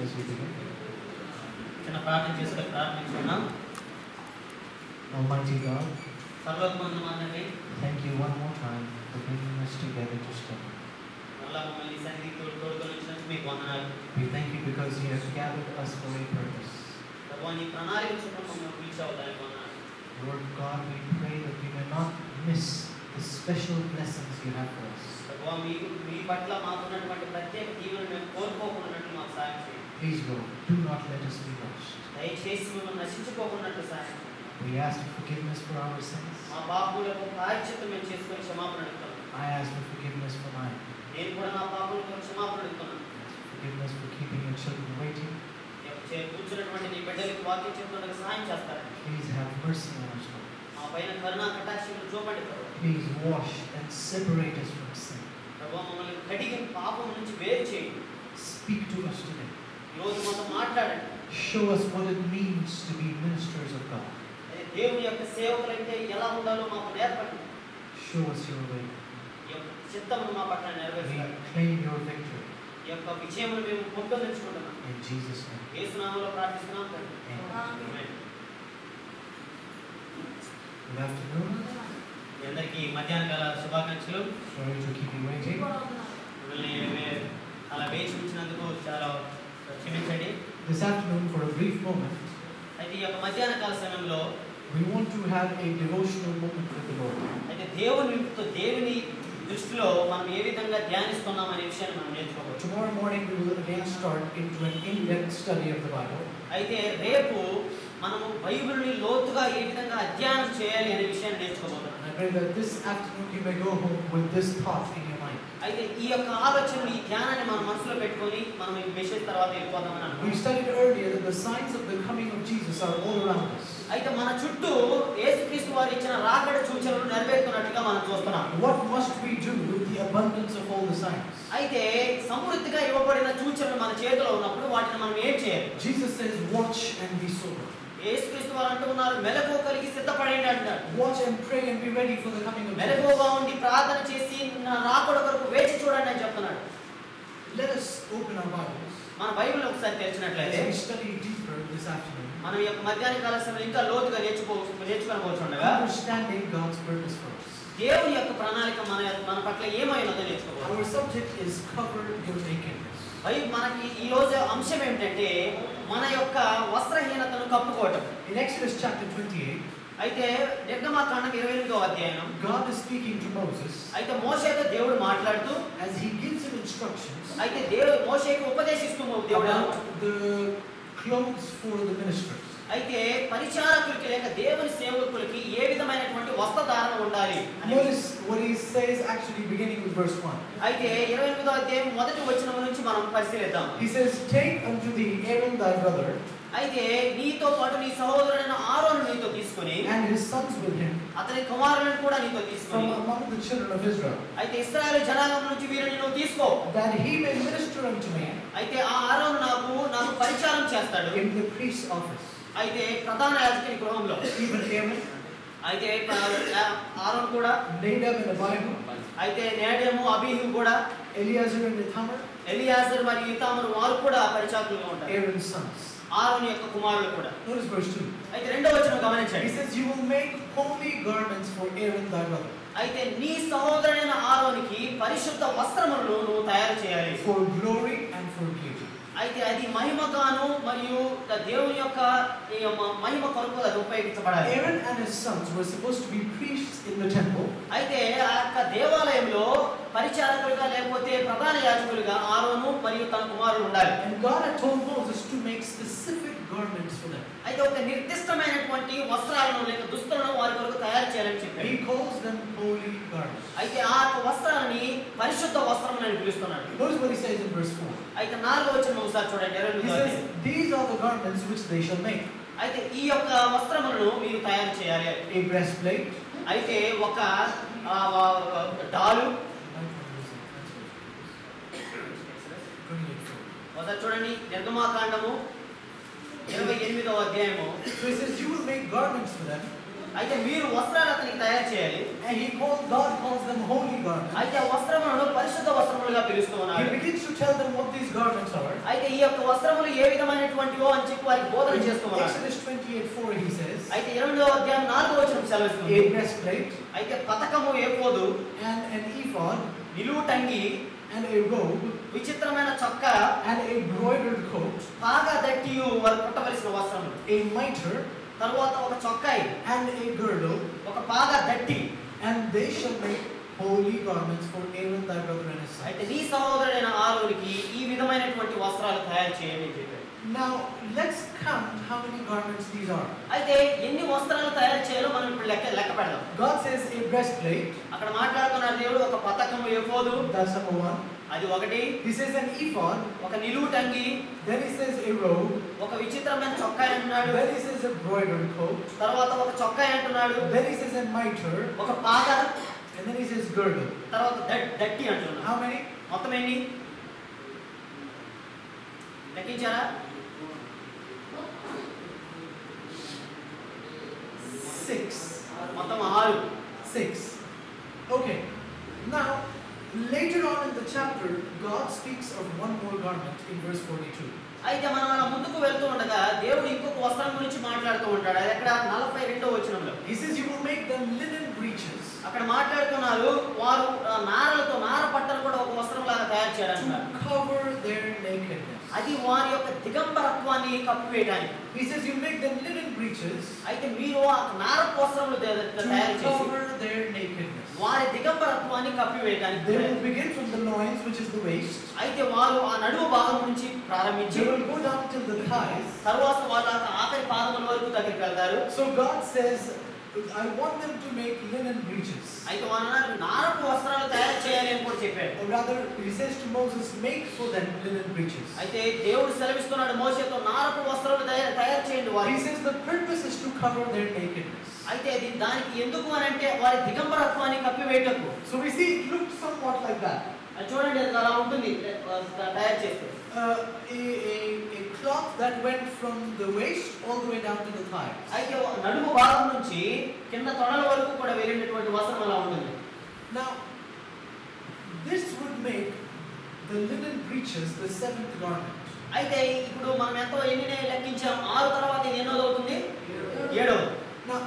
as we begin. చిన్న ప్రార్థన చేసుకొని ప్రార్థించుకున్నాం Almighty God, సర్వోత్మందు మనవి thank you one more time for bringing us together to study. మళ్ళా మమ్మల్ని సన్నిధి తోడు తోడుకొని వచ్చినందుకు మీకు వందనాలు We thank you because you have gathered us for a purpose. ప్రభావ నీ ప్రణాళిక చొప్పున మమ్మల్ని పిలిచావు దానికి వందనాలు Lord God, we pray that we may not miss the special blessings you have for us. ప్రభావ మీ మీ పట్ల మాకున్నటువంటి ప్రత్యేక దీవెన మేము కోల్పోకున్నట్లు మాకు సాయం చేయండి Please, Lord, do not let us be lost. దయచేసి మిమ్మల్ని నశించుకోకున్నట్లు సాయం చేయండి We ask for forgiveness for our sins. మా పాపులకు ప్రాయశ్చిత్తం మేము చేసుకొని క్షమాపణ అడుగుతాం I ask for forgiveness for mine. నేను కూడా నా పాపులకు క్షమాపణ అడుగుతున్నాను Forgiveness for keeping your children waiting. చే- కూర్చున్నటువంటి నీ బిడ్డలకు వాక్యం చెప్తున్నకు సహాయం చేస్తారని Please have mercy on us, Lord. మా పైన కరుణా కటాక్షలు చూపండి ప్రభు Please wash and separate us from sin. ప్రభు మమ్మల్ని కడిగి పాపం నుంచి వేరు చేయండి Speak to us today. ఈరోజు మాతో మాట్లాడండి Show us what it means to be ministers of God. అదే దేవుని యొక్క సేవకులైతే ఎలా ఉండాలో మాకు నేర్పండి Show us your way. ఈ యొక్క చిత్తమును మా పట్ల We నెరవేర్చాలి claim your victory. ఈ యొక్క విజయమును మేము పొందొంచుకుంటున్నాం In Jesus' name. ఏసునామంలో ప్రార్థిస్తున్నాం తండ్రి Amen. ఆమేన్. Good afternoon. మీ అందరికీ మధ్యాహ్న కాల శుభాకాంక్షలు Sorry to keep you waiting. మిమ్మల్ని వే- అలా వేచి ఉంచినందుకు చాలా క్షమించండి This afternoon, for a brief moment, అయితే ఈ యొక్క మధ్యాహ్న కాల సమయంలో we want to have a devotional moment with the Lord. అయితే దేవుని దేవుని దృష్టిలో మనం ఏ విధంగా ధ్యానిస్తున్నాం అనే విషయాన్ని మనం నేర్చుకోవచ్చు Tomorrow morning, we will again start into an in-depth study of the Bible. అయితే రేపు మనము బైబిల్ని లోతుగా ఏ విధంగా అధ్యయనం చేయాలి అనే విషయాన్ని నేర్చుకోబోతున్నాం And I pray that this afternoon you may go home with this thought in your mind. అయితే ఈ యొక్క ఆలోచనలు ఈ ధ్యానాన్ని మన మనసులో పెట్టుకొని మనం ఈ మెసేజ్ తర్వాత వెళ్ళిపోతామని We అనుకుంటున్నాం studied earlier that the signs of the coming of Jesus are all around us. అయితే మన చుట్టూ యేసుక్రీస్తు వారు ఇచ్చిన రాకడ సూచనలు నెరవేరుతున్నట్టుగా మనం చూస్తున్నాం What must we do with the abundance of all the signs? అయితే సమృద్ధిగా ఇవ్వబడిన సూచనలు మన చేతిలో ఉన్నప్పుడు వాటిని మనం ఏం చేయాలి Jesus says, Watch and be sober. యేసుక్రీస్తు వారు అంటూ ఉన్నారు మెలకు కలిగి సిద్ధపడండి అంటారు Watch and pray and be ready for the coming of Jesus. మెలకువగా ఉండి ప్రార్థన చేసి నా రాకడ కొరకు వేచి చూడండి అని చెప్తున్నాడు Let us open our Bibles మన బైబిల్ ఒకసారి తెరిచినట్లయితే as we study deeper this afternoon, మనం ఈ యొక్క మధ్యాహ్న కాల సమయంలో ఇంకా లోతుగా నేర్చుకో నేర్చుకోనబోతుండగా understanding God's purpose for us. దేవుని యొక్క ప్రణాళిక మన మన పట్ల ఏమైనదో నేర్చుకోవాలి Our subject is cover your nakedness. By మనకి ఈ రోజు అంశం ఏమిటంటే మన యొక్క వస్త్రహీనతను కప్పుకోవటం In Exodus chapter 28, అయితే నిర్గమాకాండం ఇరవై ఎనిమిదో అధ్యాయం God is speaking to Moses అయితే మోషేతో దేవుడు మాట్లాడుతూ as he gives him instructions అయితే దేవుడు మోషేకి ఉపదేశిస్తూ దేవుడు about the clothes for the ministers. అయితే పరిచారకులకి లేక దేవుని సేవకులకి ఏ విధమైనటువంటి వస్త్రధారణ ఉండాలి అని Notice what he says actually beginning with verse 1. అయితే ఇరవై ఎనిమిదో అధ్యాయం మొదటి వచనం నుంచి మనం పరిశీలిద్దాం He says, Take unto thee Aaron thy brother అయితే నీతో పాటు నీ సహోదరుడైన ఆరోను నీతో తీసుకొని and his sons with him అతని కుమారులను కూడా నీతో from తీసుకొని among the children of Israel, అయితే ఇస్రాయేల్ జనాంగం నుంచి వీరిని నువ్వు తీసుకో that he may minister unto me అయితే ఆ ఆరోను నాకు నాకు పరిచారం చేస్తాడు in the priest's office. అయితే ప్రధాన యాజకుని గృహంలో Even Aaron, అయితే ప్ర- ఆరోన్ కూడా Nadab and Abihu, అయితే నేడేమో అబీహు కూడా Eleazar and Ithamar, ఎలియాజర్ మరియు ఇతామరు వారు కూడా పరిచారకులుగా ఉంటారు Aaron's sons. ఆరోన్ యొక్క కుమారులు కూడా Notice verse 2. అయితే రెండో వచనం He గమనించండి says, You will make holy garments for Aaron thy brother, అయితే నీ సహోదరుడైన ఆరోనికి పరిశుద్ధ వస్త్రములను నువ్వు తయారు చేయాలి for glory and for beauty. అయితే అది మహిమగాను మరియు ద- దేవుని యొక్క ఈ మ- మహిమ కొరకు అది ఉపయోగించబడాలి Aaron and his sons were supposed to be priests in the temple, అయితే ఆ యొక్క దేవాలయంలో పరిచారకులుగా లేకపోతే ప్రధాన యాజకులుగా ఆరోను మరియు తన కుమారులు ఉండాలి and God had told Moses to make specific garments for them. అయితే ఒక నిర్దిష్టమైనటువంటి వస్త్రాలను లేక దుస్తులను వారి కొరకు తయారు చేయాలని చెప్పాడు He calls them holy garments. అయితే ఆ యొక్క వస్త్రాలని పరిశుద్ధ వస్త్రం అని పిలుస్తున్నాడు Notice what he says in verse 4. అయితే నాలుగో వచ్చిన ఒకసారి చూడండి ఇరవై He ఎనిమిదో says, అధ్యాయం. These are the garments which they shall make అయితే ఈ యొక్క వస్త్రములను మీరు తయారు చేయాలి a breastplate, అయితే ఒక ఆ, ఆ, డాలు ఒకసారి చూడండి నిర్గమాకాండము ఇరవై ఎనిమిదవ అధ్యాయము So he says, You will make garments for them, అయితే మీరు వస్త్రాలు అతనికి తయారు చేయాలి And he called, God calls them holy garments. అయితే ఆ వస్త్రములను పరిశుద్ధ వస్త్రములుగా పిలుస్తూ He ఉన్నాడు begins to tell them what these garments are. అయితే ఈ యొక్క వస్త్రములు ఏ విధమైనటువంటివో అని చెప్పి వారికి బోధన చేస్తూ In ఉన్నాడు Exodus 28 4, he says, అయితే ఇరవై అధ్యాయం నాలుగో వచ్చిన సెలవిస్తుంది A breastplate, అయితే పథకము ఏపోదు and an ephod, నిలువు టంగి and a robe, విచిత్రమైన చొక్క and a broidered coat, బాగా దట్టియు వారు కుట్టవలసిన వస్త్రములు a mitre, తరువాత ఒక చొక్కాయి and a girdle, ఒక బాగా దట్టి and they shall make holy garments for Aaron thy brother and his అయితే sons. నీ సహోదరుడైన ఆరోనికి ఈ విధమైనటువంటి వస్త్రాలు తయారు చేయండి అని చెప్పాడు Now, let's count how many garments these are. అయితే ఎన్ని వస్త్రాలు తయారు చేయాలో మనం ఇప్పుడు లెక్క లెక్క పెడదాం God says a breastplate, అక్కడ మాట్లాడుతున్నారు దేవుడు ఒక పథకము ఏపోదు that's number one. అది ఒకటి He says an ephod, ఒక నిలువు టంగి then he says a robe, ఒక విచిత్రమైన చొక్కాయి అంటున్నాడు then he says a broidered coat, తర్వాత ఒక చొక్కాయి అంటున్నాడు then he says a mitre, ఒక పాక and then he says girdle. తర్వాత దట్- దట్టి అంటున్నాడు How many? మొత్తం ఎన్ని లెక్కించారా Six. మొత్తం ఆరు Six. Okay. Now, later on in the chapter, God speaks of one more garment in verse 42. అయితే మనం అలా ముందుకు వెళ్తూ ఉండగా దేవుడు ఇంకొక వస్త్రం గురించి మాట్లాడుతూ ఉంటాడు అది ఎక్కడ నలభై రెండో వచనంలో He says, You will make them linen breeches అక్కడ మాట్లాడుతున్నారు వారు ఆ, నారలతో నార పట్టను కూడా ఒక వస్త్రం లాగా తయారు చేయాలంటున్నారు to cover their nakedness. అది వారి యొక్క దిగంబరత్వాన్ని కప్పివేయడానికి He says, You make them linen breeches అయితే మీరు ఆ నార వస్త్రములు తే- to తయారు చేసి cover their nakedness. వారి దిగంబరత్వాన్ని కప్పివేయడానికి They will begin from the loins, which is the waist. అయితే వారు ఆ నడుము భాగం నుంచి ప్రారంభించి They will go down till the thighs. తరువాత వాళ్ళ ఆఖరి పాదముల వరకు దగ్గరికి వెళ్తారు So God says, I want them to make linen breeches. అయితే వారు అన్నారు నారపు వస్త్రాలు తయారు చేయాలి అని కూడా చెప్పాడు Or rather, he says to Moses, Make for them linen breeches. అయితే దేవుడు సెలవిస్తున్నాడు మోసేతో నారపు వస్త్రాలు తయారు తయారు చేయండి He వారి says the purpose is to cover their nakedness. అయితే అది దానికి ఎందుకు అని అంటే వారి దిగంబరత్వాన్ని కప్పివేయటకు So we see it looked somewhat like that. అది చూడండి అది అలా ఉంటుంది ఆ, తయారు చేస్తే Uh, a, a, a cloth that went from the waist all the way down to the thighs. అయితే నడుము భాగం నుంచి కింద తొడల వరకు కూడా వెళ్ళినటువంటి వస్త్రం అలా ఉంటుంది Now, this would make the linen breeches the seventh garment. అయితే ఇప్పుడు మనం ఎంతో ఎన్ని లెక్కించాం ఆరు తర్వాత ఇది ఎన్నోది అవుతుంది ఏడవది Now,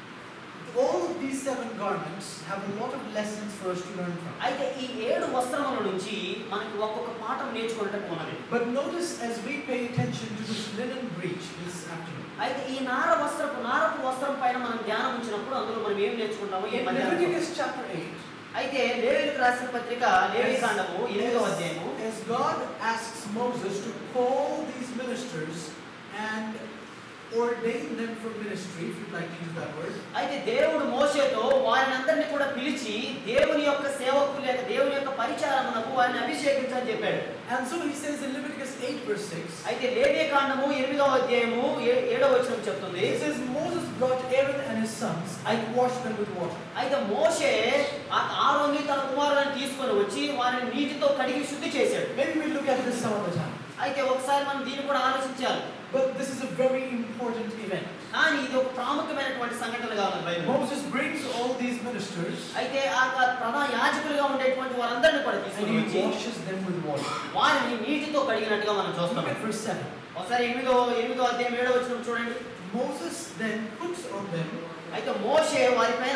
all of these seven garments have a lot of lessons for us to learn from. అయితే ఈ ఏడు వస్త్రముల నుంచి మనకి ఒక్కొక్క పాఠం నేర్చుకున్నట్టు ఉన్నది But notice as we pay attention to this linen breech this afternoon. అయితే ఈ నార వస్త్రపు నారపు వస్త్రం పైన మనం ధ్యానం ఉంచినప్పుడు అందులో మనం ఏం నేర్చుకుంటామో ఈ In మధ్యాహ్నం Leviticus chapter 8, అయితే లేవీలకు రాసిన పత్రిక లేవి కాండము ఎనిమిదవ అధ్యాయము as God asks Moses to call these ministers and ordain them for ministry, if you'd like to use that word, అయితే దేవుడు మోసేతో వారిని అందరినీ కూడా పిలిచి దేవుని యొక్క సేవకు లేక దేవుని యొక్క పరిచారమునకు వారిని అభిషేకించని చెప్పాడు and so he says in Leviticus 8, verse 6, అయితే లేవే కాండము ఎనిమిదవ అధ్యాయము ఏ- ఏడవ వచనం చెప్తుంది it says, Moses brought Aaron and his sons and washed them with water. అయితే మోషే ఆ ఆరోని తన కుమారులను తీసుకొని వచ్చి వారిని నీటితో కడిగి శుద్ధి చేశాడు Maybe we'll look at this some other time. అయితే ఒకసారి మనం దీన్ని కూడా ఆలోచించాలి But this is a very important event. కానీ ఇది ఒక ప్రాముఖ్యమైనటువంటి సంఘటనగా ఉంది Bible Moses brings all these ministers అయితే ఆ యొక్క ప్రధాన యాజకులుగా ఉండేటువంటి వారందరిని కూడా and తీసుకొని he వచ్చి washes them with water. వారిని నీటితో కడిగినట్టుగా మనం Look చూస్తాం at verse 7. ఒకసారి ఎనిమిదో ఎనిమిదో అధ్యాయం ఏడో వచ్చిన చూడండి Moses then puts on them, అయితే మోషే వారి పైన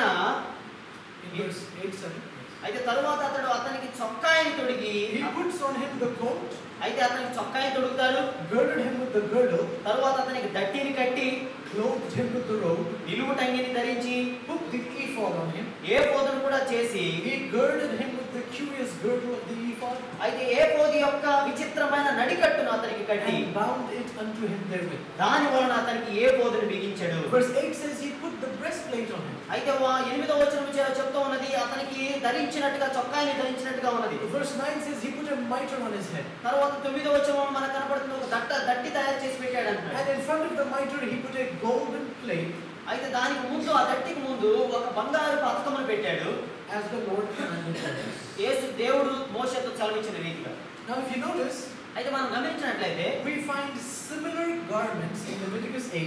in verse 8 7, అయితే తరువాత అతడు అతనికి చొక్కాయిని తొడిగి he puts on him the coat, అయితే అతనికి చొక్కాయిని తొడుగుతాడు girded him with the girdle, తరువాత అతనికి దట్టిని కట్టి clothed him with the robe, నిలువు టంగిని ధరించి put the ephod on him. ఏ పోదును కూడా చేసి He girded him with the curious girdle of the ephod అయితే ఏ పోది యొక్క విచిత్రమైన నడికట్టును అతనికి కట్టి and bound it unto him therewith. దాని వలన అతనికి ఏ పోదును బిగించాడు Verse 8 says he put the breastplate on him. అయితే వా- ఎనిమిదో వచనం చే- చెప్తూ ఉన్నది అతనికి ధరించినట్టుగా చొక్కాయిని ధరించినట్టుగా ఉన్నది Verse 9 says he put a mitre on his head. తర్వాత తొమ్మిదో వచనం మనకు కనపడుతుంది ఒక దట్ట దట్టి తయారు చేసి పెట్టాడు అంటున్నాడు And in front of the mitre he put a golden plate అయితే దానికి ముందు ఆ దట్టికి ముందు ఒక బంగారు పథకమును పెట్టాడు as the Lord commanded Moses. యేసు దేవుడు మోసతో చలవించిన రీతిగా Now if you notice, అయితే మనం గమనించినట్లయితే we find similar garments in Leviticus 8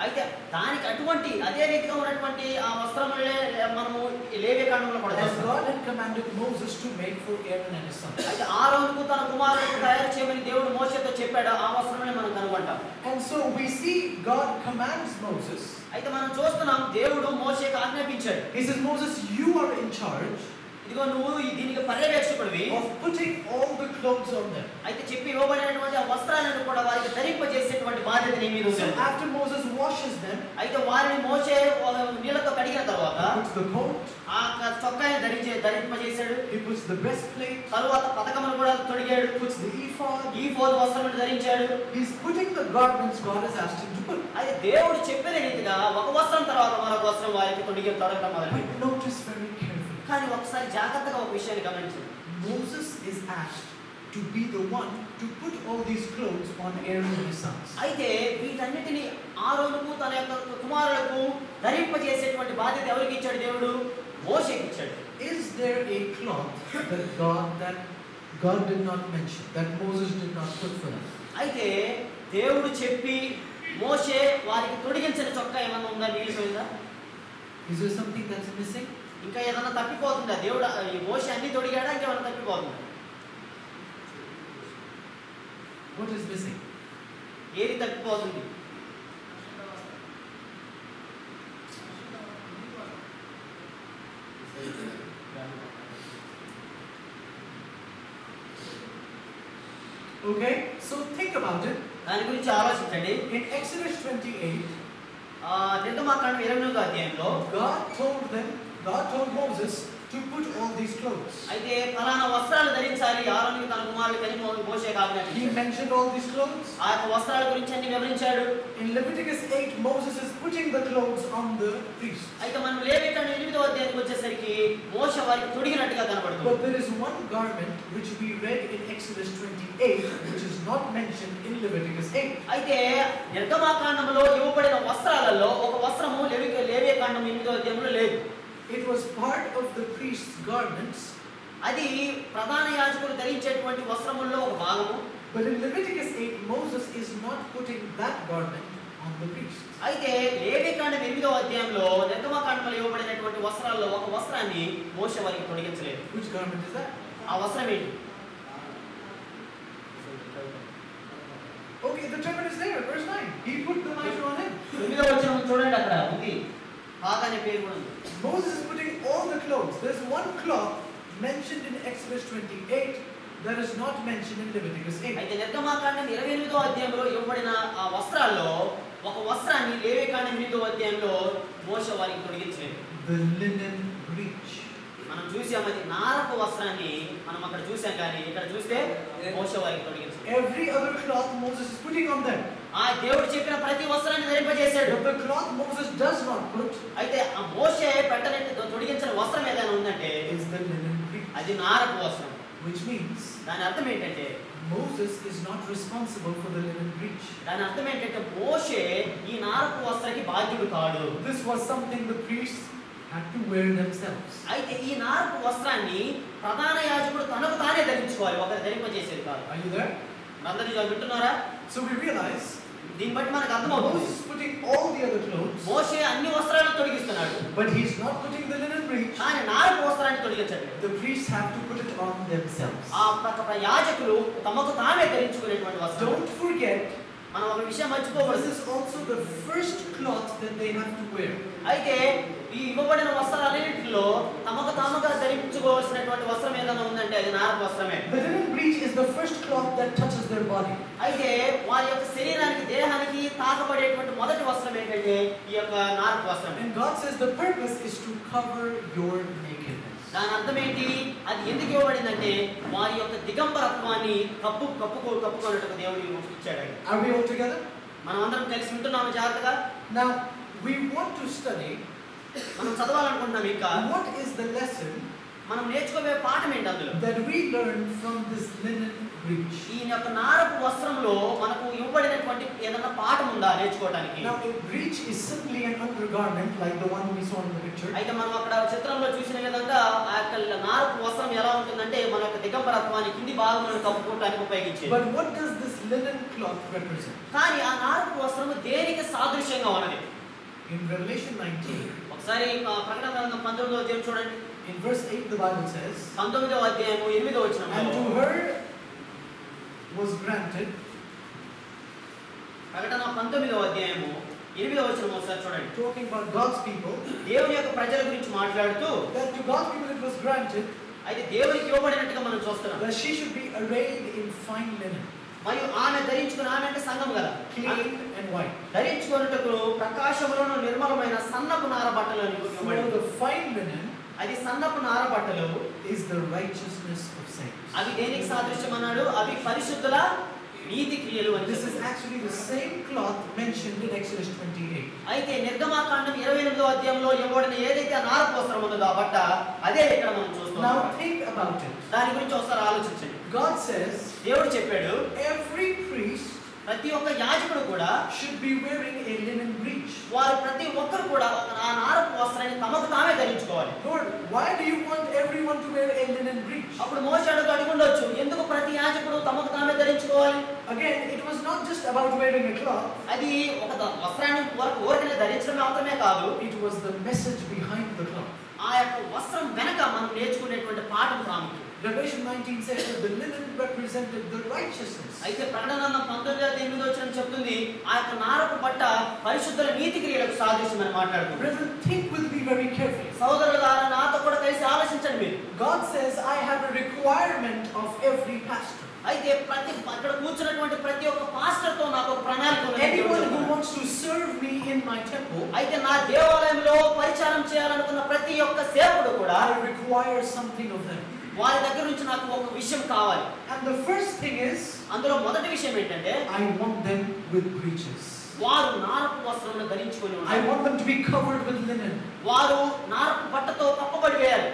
అయితే దానికి అటువంటి అదే రీతిగా ఉన్నటువంటి ఆ వస్త్రములే మనము లేవే కాండంలో కూడా As చూస్తాం. God had commanded Moses to make for Aaron and his sons. అయితే ఆ రోజుకు తన కుమారులకు తయారు చేయమని దేవుడు మోసతో చెప్పాడు ఆ వస్త్రములే మనం కనుగొంటాం And so we see God commands Moses. అయితే మనం చూస్తున్నాం దేవుడు మోసేకు ఆజ్ఞాపించాడు He says, Moses, you are in charge ఇదిగో నువ్వు ఈ- దీనికి పర్యవేక్షకుడివి of putting all the clothes on them. అయితే చెప్పి ఇవ్వబడినటువంటి ఆ వస్త్రాలను కూడా వారికి ధరింపజేసేటువంటి బాధ్యత నీ మీద So ఉంది after Moses washes them, అయితే వారిని మోసే నీళ్ళతో కడిగిన తర్వాత he puts the coat, ఆ క- చొక్కాని ధరించే ధరింపజేశాడు he puts the breastplate, తరువాత పథకమును కూడా తొడిగాడు puts the ephod. ఈ ఫోర్ వస్త్రములు ధరించాడు He's putting the garments God has asked him to put. అయితే దేవుడు చెప్పిన రీతిగా ఒక వస్త్రం తర్వాత మరొక వస్త్రం వారికి తొడిగి తొడగడం మొదలు But notice very carefully. కానీ ఒకసారి జాగ్రత్తగా ఒక విషయాన్ని గమనించండి Moses is asked to be the one to put all these clothes on Aaron and his sons. అయితే వీటన్నిటిని ఆ రోజుకు తన యొక్క కుమారులకు ధరింపజేసేటువంటి బాధ్యత ఎవరికి ఇచ్చాడు దేవుడు మోషేకి ఇచ్చాడు Is there a cloth that God that God did not mention, that Moses did not put for them? అయితే దేవుడు చెప్పి మోషే వారికి తొడిగించిన చొక్కా ఏమన్నా ఉందా మిగిలిపోయిందా Is there something that's missing? ఇంకా ఏదన్నా తప్పిపోతుందా దేవుడు ఈ మోషే అన్ని తొడిగాడా ఇంకేమన్నా తప్పిపోతుందా What is missing? ఏది తప్పిపోతుంది Okay, so think about it. దాని గురించి ఆలోచించండి In Exodus 28, ఆ, నిర్గమాకాండం ఇరవై ఎనిమిదో అధ్యాయంలో God told them, God told Moses to put all these clothes. అయితే ఫలానా వస్త్రాలు ధరించాలి ఆరోనికి తన కుమారుడు అని మోసే He కాదు mentioned all these clothes. ఆ యొక్క వస్త్రాల గురించి అన్ని వివరించాడు In Leviticus 8, Moses is putting the clothes on the priest. అయితే మనం లేవికాండ ఎనిమిదో అధ్యాయానికి వచ్చేసరికి మోస వారికి తొడిగినట్టుగా కనబడుతుంది But there is one garment which we read in Exodus 28, which is not mentioned in Leviticus 8. అయితే నిర్గమాకాండంలో ఇవ్వబడిన వస్త్రాలలో ఒక వస్త్రము లేవి లేవే కాండం ఎనిమిదో అధ్యాయంలో లేదు It was part of the priest's garments, అది ప్రధాన యాజకులు ధరించేటువంటి వస్త్రముల్లో ఒక భాగము but in Leviticus 8, Moses is not putting that garment on the priest. అయితే లేవికాండం ఎనిమిదో అధ్యాయంలో నిర్గమాకాండంలో ఇవ్వబడినటువంటి వస్త్రాల్లో ఒక వస్త్రాన్ని మోస వారికి తొడిగించలేదు Which garment is that? ఆ వస్త్రం ఏంటి Okay, the turban is there, verse 9. He put the mitre on him. తొమ్మిదో వచ్చిన చూడండి అక్కడ ఉంది బాగా అనే పేరు కూడా ఉంది Moses is putting all the clothes. There's one cloth mentioned in Exodus 28 that is not mentioned in Leviticus 8. అయితే నిర్గమాకాండం ఇరవై ఎనిమిదో అధ్యాయంలో ఇవ్వబడిన ఆ వస్త్రాల్లో ఒక వస్త్రాన్ని లేవికాండం ఎనిమిదో అధ్యాయంలో మోస వారికి తొడిగించలేదు The linen breach. మనం చూసామది నారపు వస్త్రాన్ని మనం అక్కడ చూసాం కానీ ఇక్కడ చూస్తే మోస వారికి తొడిగించలేదు Every other cloth Moses is putting on them. ఆ దేవుడు చెప్పిన ప్రతి వస్త్రాన్ని ధరింపజేశాడు But the cloth Moses does not put అయితే ఆ మోసే పెట్టనట్టు తొడిగించిన వస్త్రం ఏదైనా ఉందంటే is the linen breach. అది నారపు వస్త్రం Which means దాని అర్థం ఏంటంటే Moses is not responsible for the linen breach. దాని అర్థం ఏంటంటే మోషే ఈ నారపు వస్త్రకి బాధ్యుడు కాడు This was something the priests had to wear themselves. అయితే ఈ నారపు వస్త్రాన్ని ప్రధాన యాజకుడు తనకు తానే ధరించుకోవాలి ఒకరు ధరింపజేసేది కాదు Are you there? అందరూ ఇది వింటున్నారా So we realize దీన్ని బట్టి మనకు అర్థమవుతుంది Moses is putting all the other clothes, మోషే అన్ని వస్త్రాలను తొడిగిస్తున్నాడు but he's not putting the linen breach. కానీ నారపు వస్త్రాన్ని తొడిగించండి The priests have to put it on themselves. ఆ ప్రక యాజకులు తమకు తామే ధరించుకునేటువంటి వస్త్రం Don't forget, మనం ఒక విషయం this మర్చిపోకూడదు is also the first cloth that they have to wear. అయితే ఈ ఇవ్వబడిన వస్త్రాలన్నింటిలో తమకు తాముగా ధరించుకోవాల్సినటువంటి వస్త్రం ఏదైనా ఉందంటే అది నారపు వస్త్రమే The linen breach is the first cloth that touches their body. అయితే వారి యొక్క శరీరానికి దేహానికి తాకబడేటువంటి మొదటి వస్త్రం ఏంటంటే ఈ యొక్క నారపు వస్త్రం And God says the purpose is to cover your nakedness. దాని అర్థం ఏంటి అది ఎందుకు ఇవ్వబడిందంటే వారి యొక్క దిగంబరత్వాన్ని కప్పు కప్పుకో కప్పుకున్నట్టుగా దేవుడు ఇచ్చాడు ఆయన. Are we all together? మనం అందరం కలిసి వింటున్నాము జాగ్రత్తగా Now, we want to study మనం చదవాలనుకుంటున్నాం ఇంకా what is the lesson మనం నేర్చుకోబోయే పాఠం ఏంటి అందులో that we learn from this linen breach. ఈ యొక్క నారపు వస్త్రంలో మనకు ఇవ్వబడినటువంటి ఏదైనా పాఠం ఉందా నేర్చుకోవడానికి Now, a breech is simply an undergarment like the one we saw in the picture. అయితే మనం అక్కడ చిత్రంలో చూసిన విధంగా ఆ యొక్క నారపు వస్త్రం ఎలా ఉంటుందంటే మన యొక్క దిగంబరత్వాన్ని కింది భాగంలో కప్పుకోవడానికి ఉపయోగించేది But what does this linen cloth represent? కానీ ఆ నారపు వస్త్రము దేనికి సాదృశ్యంగా ఉన్నది In Revelation 19, ఒకసారి ఆ, ప్రకటన గ్రంథం పంతొమ్మిదో అధ్యాయం చూడండి in verse 8, the Bible says, పంతొమ్మిదో అధ్యాయము ఎనిమిదో వచ్చిన And to her was granted ప్రకటన పంతొమ్మిదో అధ్యాయము ఎనిమిదో వచ్చిన ఒకసారి చూడండి talking about God's people, దేవుని యొక్క ప్రజల గురించి మాట్లాడుతూ that to God's people it was granted అయితే దేవునికి ఇవ్వబడినట్టుగా మనం చూస్తున్నాం that she should be arrayed in fine linen, మరియు ఆమె ధరించుకుని ఆమె అంటే సంఘం కదా clean and white. ధరించుకున్నట్టుకు ప్రకాశములను నిర్మలమైన సన్నపు నార బట్టలు అని For ఇవ్వబడింది. the fine linen అది సన్నపు నార బట్టలు is the righteousness of saints. అవి దేనికి సాదృశ్యం అన్నాడు అవి పరిశుద్ధుల నీతి క్రియలు అని This is చెప్పాడు. actually the same cloth mentioned in Exodus 28. అయితే నిర్గమాకాండం ఇరవై ఎనిమిదో అధ్యాయంలో ఇవ్వబడిన ఏదైతే ఆ నారపు వస్త్రం ఉందో ఆ బట్ట అదే ఇక్కడ మనం చూస్తున్నాం Now think about it. దాని గురించి ఒకసారి ఆలోచించండి God says దేవుడు చెప్పాడు every priest ప్రతి ఒక్క యాజకుడు కూడా should be wearing a linen breech. వారు ప్రతి ఒక్కరు కూడా ఒక ఆ నారపు వస్త్రాన్ని తమకు తామే ధరించుకోవాలి Lord, why do you want everyone to wear a linen breech? అప్పుడు మోసాడు అడుగుండొచ్చు ఎందుకు ప్రతి యాజకుడు తమకు తామే ధరించుకోవాలి Again, it was not just about wearing a cloth, అది ఒక ద- వస్త్రాన్ని ఊర- ఊరికనే ధరించడం మాత్రమే కాదు it was the message behind the cloth. ఆ యొక్క వస్త్రం వెనక మనం నేర్చుకునేటువంటి పాఠం ప్రాముఖ్యం Revelation 19 says that the linen represented the righteousness. అయితే ప్రకటన పంతొమ్మిది ఎనిమిది వచ్చిన చెప్తుంది ఆ యొక్క నారపు పట్ట పరిశుద్ధుల నీతి క్రియలకు సాదృశ్యమని మాట్లాడుతుంది Brethren, think with me very carefully. సోదరులారా నాతో కూడా కలిసి ఆలోచించండి మీరు God says, I have a requirement of every pastor. అయితే ప్రతి అక్కడ కూర్చున్నటువంటి ప్రతి ఒక్క పాస్టర్ తో నాకు ఒక ప్రణాళిక ఉంది అని దేవుడు Anyone who చెప్తున్నాడు. wants to serve me in my temple, అయితే నా దేవాలయంలో పరిచారం చేయాలనుకున్న ప్రతి ఒక్క సేవకుడు కూడా I require something of them. వారి దగ్గర నుంచి నాకు ఒక విషయం కావాలి And the first thing is, అందులో మొదటి విషయం ఏంటంటే I want them with breeches. వారు నారపు వస్త్రమును ధరించుకొని I ఉన్నారు want them to be covered with linen. వారు నారపు పట్టతో కప్పబడి వేయాలి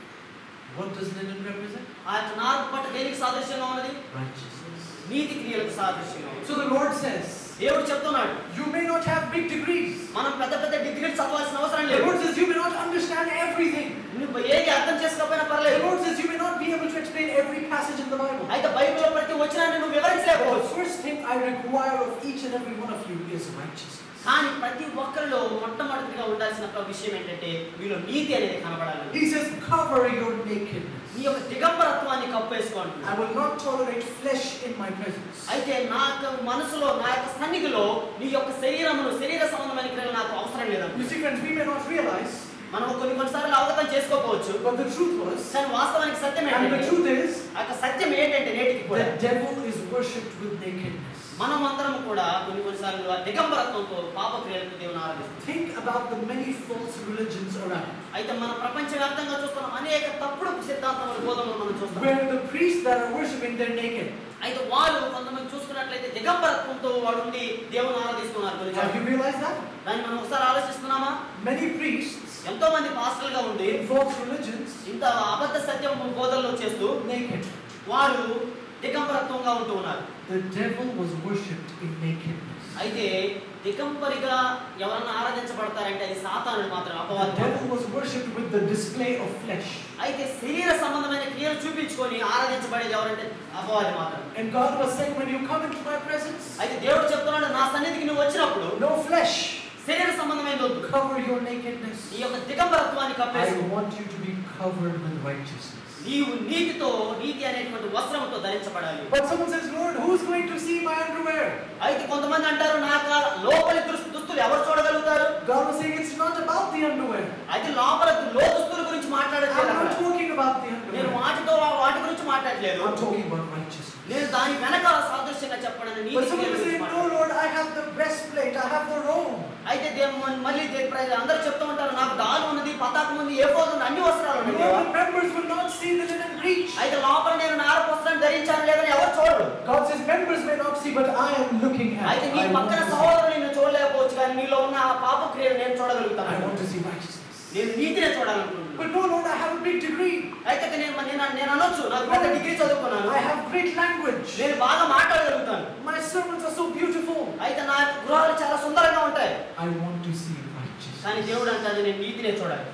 What does linen represent? ఆ యొక్క నారపు పట్ట దేనికి సాదృశ్యంగా ఉన్నది Righteousness. నీతి క్రియలకు సాదృశ్యంగా ఉన్నది So the Lord says, దేవుడు చెప్తున్నాడు You may not have big degrees. మనం పెద్ద పెద్ద డిగ్రీలు చదవాల్సిన అవసరం The లేదు Lord says, You may not understand everything. నువ్వు ఏది అర్థం చేసుకోకపోయినా The పర్లేదు Lord says, You may not be able to explain every passage in the Bible. అయితే బైబిల్లో ప్రతి వచనాన్ని నువ్వు But the వివరించలేకపోవచ్చు first thing I require of each and every one of you is righteousness. కానీ ప్రతి ఒక్కరిలో మొట్టమొదటిగా ఉండాల్సిన ఒక విషయం ఏంటంటే మీలో నీతి అనేది కనబడాలి He says, Cover your nakedness. నీ యొక్క దిగంబరత్వాన్ని కప్పేసుకోండి I will not tolerate flesh in my presence. అయితే నా యొక్క మనసులో నా యొక్క సన్నిధిలో నీ యొక్క శరీరమును శరీర సంబంధమైన క్రియలు నాకు అవసరం లేదండి You see, friends, we may not realize, మనం కొన్ని కొన్నిసార్లు అవగతం చేసుకోకపోవచ్చు but the truth was, కానీ వాస్తవానికి సత్యం and the ఏంటంటే truth is, ఆ యొక్క సత్యం ఏంటంటే నేటికి కూడా the devil is worshipped with nakedness. మనం అందరం కూడా కొన్ని కొన్నిసార్లు ఆ దిగంబరత్వంతో పాప క్రియలకు దేవుని ఆరాధిస్తాం Think about the many false religions around, అయితే మన ప్రపంచవ్యాప్తంగా చూస్తున్నాం అనేక తప్పుడు సిద్ధాంతముల బోధనలు మనం చూస్తాం where the priests that are worshipping, they're naked. అయితే వాళ్ళు కొంతమంది చూసుకున్నట్లయితే దిగంబరత్వంతో వాడు ఉండి దేవుని ఆరాధిస్తున్నారు కొన్ని Have you చోట్ల. realized that? దాన్ని మనం ఒకసారి ఆలోచిస్తున్నామా Many priests ఎంతో మంది పాస్టర్లుగా ఉండి in false religions, ఇంత అబద్ధ సత్యం బోధనలు చేస్తూ naked. వారు దిగంబరత్వంగా ఉంటూ ఉన్నారు The devil was worshipped in nakedness. అయితే దిగంబరిగా ఎవరన్నా ఆరాధించబడతారంటే అది సాతానుడు మాత్రం The అపవాది devil was worshipped with the display of flesh. అయితే శరీర సంబంధమైన క్రియలు చూపించుకొని ఆరాధించబడేది ఎవరంటే అపవాది మాత్రం And God was saying, when you come into my presence, అయితే దేవుడు చెప్తున్నాడు నా సన్నిధికి నువ్వు వచ్చినప్పుడు no flesh, శరీర సంబంధమైన వద్దు cover your nakedness. నీ యొక్క దిగంబరత్వాన్ని కప్పేసి I want you to be covered with righteousness. నీవు నీతితో నీతి అనేటువంటి వస్త్రంతో ధరించబడాలి But someone says, Lord, who's going to see my underwear? అయితే కొంతమంది అంటారు నాకు ఆ లోపలి దుస్- దుస్తులు ఎవరు చూడగలుగుతారు God was saying, it's not about the underwear. అయితే లోపల లో దుస్తుల గురించి మాట్లాడట్లేదు I'm not అక్కడ. talking about the నేను underwear. వాటితో వా- వాటి గురించి మాట్లాడలేదు I'm talking about righteousness. నేను దాని వెనకాల సాదృశ్యంగా చెప్పడానికి నీతి But someone క్రియల was గురించి saying, no, మాట్లాడాను. Lord, I have the breastplate, I have the robe. అయితే దేవ్ మన- మళ్ళీ దేవ్ ప్ర- అందరూ చెప్తూ ఉంటారు నాకు డాలు ఉన్నది పతాకం ఉంది ఏ ఉంది అన్ని వస్త్రాలు ఉన్నాయి దేవా. Lord, the members will not see the linen breach. అయితే లోపల నేను నార వస్త్రం ధరించాను లేదని ఎవరు చూడరు God says, members may not see, but I am looking at అయితే it. నీ I want పక్కన to see. సహోదరులు నిన్ను చూడలేకపోవచ్చు కానీ నీలో ఉన్న ఆ పాప క్రియలు నేను I చూడగలుగుతాను want to see righteousness. నేను నీతినే చూడాలనుకుంటున్నాను But no, Lord, I have a big degree. అయితే నేను నేను నేను అనొచ్చు నాకు పెద్ద డిగ్రీ చదువుకున్నాను I have great language. నేను బాగా మాట్లాడగలుగుతాను servants are so beautiful. అయితే నా యొక్క గృహాలు చాలా సుందరంగా ఉంటాయి I want to see righteous. కానీ దేవుడు అంటాడు నేను నీతినే చూడాలి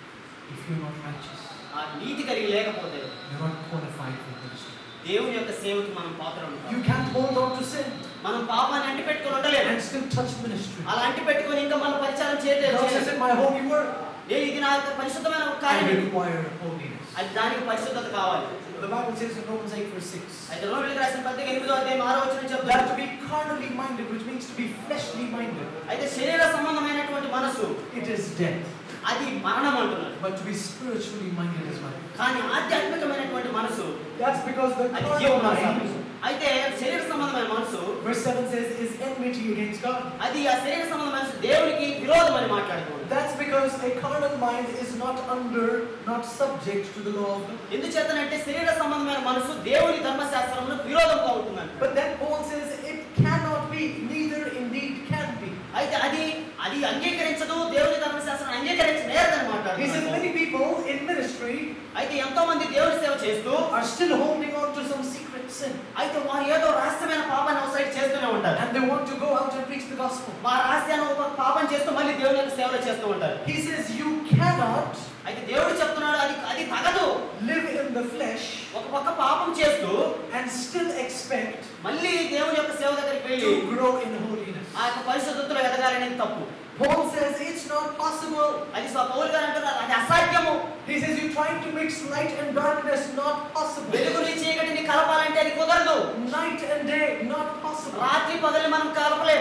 If you're not righteous, ఆ నీతి కలిగి లేకపోతే you're not qualified for ministry. దేవుని యొక్క సేవకి మనం పాత్రలు You can't hold on to sin మనం పాపాన్ని అంటి పెట్టుకొని ఉండలేము and still touch ministry. అలా అంటి పెట్టుకొని ఇంకా మన పరిచారం చేయలేదు God says in my holy word, ఏ ఇది నా యొక్క పరిశుద్ధమైన ఒక I కార్యం ఇది. require holiness. అది దానికి పరిశుద్ధత కావాలి The Bible says in Romans 8 verse 6, అయితే రోమిలకు రాసిన పత్రిక ఎనిమిదో అధ్యాయం ఆరో వచ్చిన that చెప్తారు to be carnally minded, which means to be fleshly minded, అయితే శరీర సంబంధమైనటువంటి మనసు it is death. అది మరణం అంటున్నారు But to be spiritually minded is life. కానీ ఆధ్యాత్మికమైనటువంటి మనసు That's because the అది carnal జీవన mind, అయితే శరీర సంబంధమైన మనసు verse 7 says, is enmity against God. అది ఆ శరీర సంబంధమైన మనసు దేవునికి విరోధం అని మాట్లాడుతుంది That's because a carnal mind is not under, not subject to the law of God. ఎందుచేతనంటే శరీర సంబంధమైన మనసు దేవుని ధర్మశాస్త్రమును విరోధంగా ఉంటుందంట But then Paul says it cannot be, neither indeed can be. అయితే అది అది అంగీకరించదు దేవుని ధర్మశాస్త్రం అంగీకరించలేదని He says మాట్లాడుతుంది many people in ministry అయితే ఎంతో మంది దేవుని సేవ చేస్తూ are still holding on to some secret sin. అయితే వారు ఏదో రహస్యమైన పాపాన్ని ఒకసైడ్ చేస్తూనే ఉంటారు And they want to go out and preach the gospel. మా రహస్యాన్ని ఒక పాపం చేస్తూ మళ్ళీ దేవుని యొక్క సేవలు చేస్తూ ఉంటారు He says you cannot అయితే దేవుడు చెప్తున్నాడు అది అది తగదు live in the flesh ఒక పక్క పాపం చేస్తూ and still expect మళ్ళీ దేవుని యొక్క సేవ దగ్గరికి వెళ్ళి to grow in holiness. ఆ యొక్క పరిశుద్ధతలో ఎదగాలనేది తప్పు Paul says it's not possible. అది స్వ- పౌలు గారు అంటున్నారు అది అసాధ్యము He says you're trying to mix light and darkness, not possible. వెలుగుని చీకటిని కలపాలంటే అది కుదరదు Night and day, not possible. రాత్రి పగలు మనం కలపలేం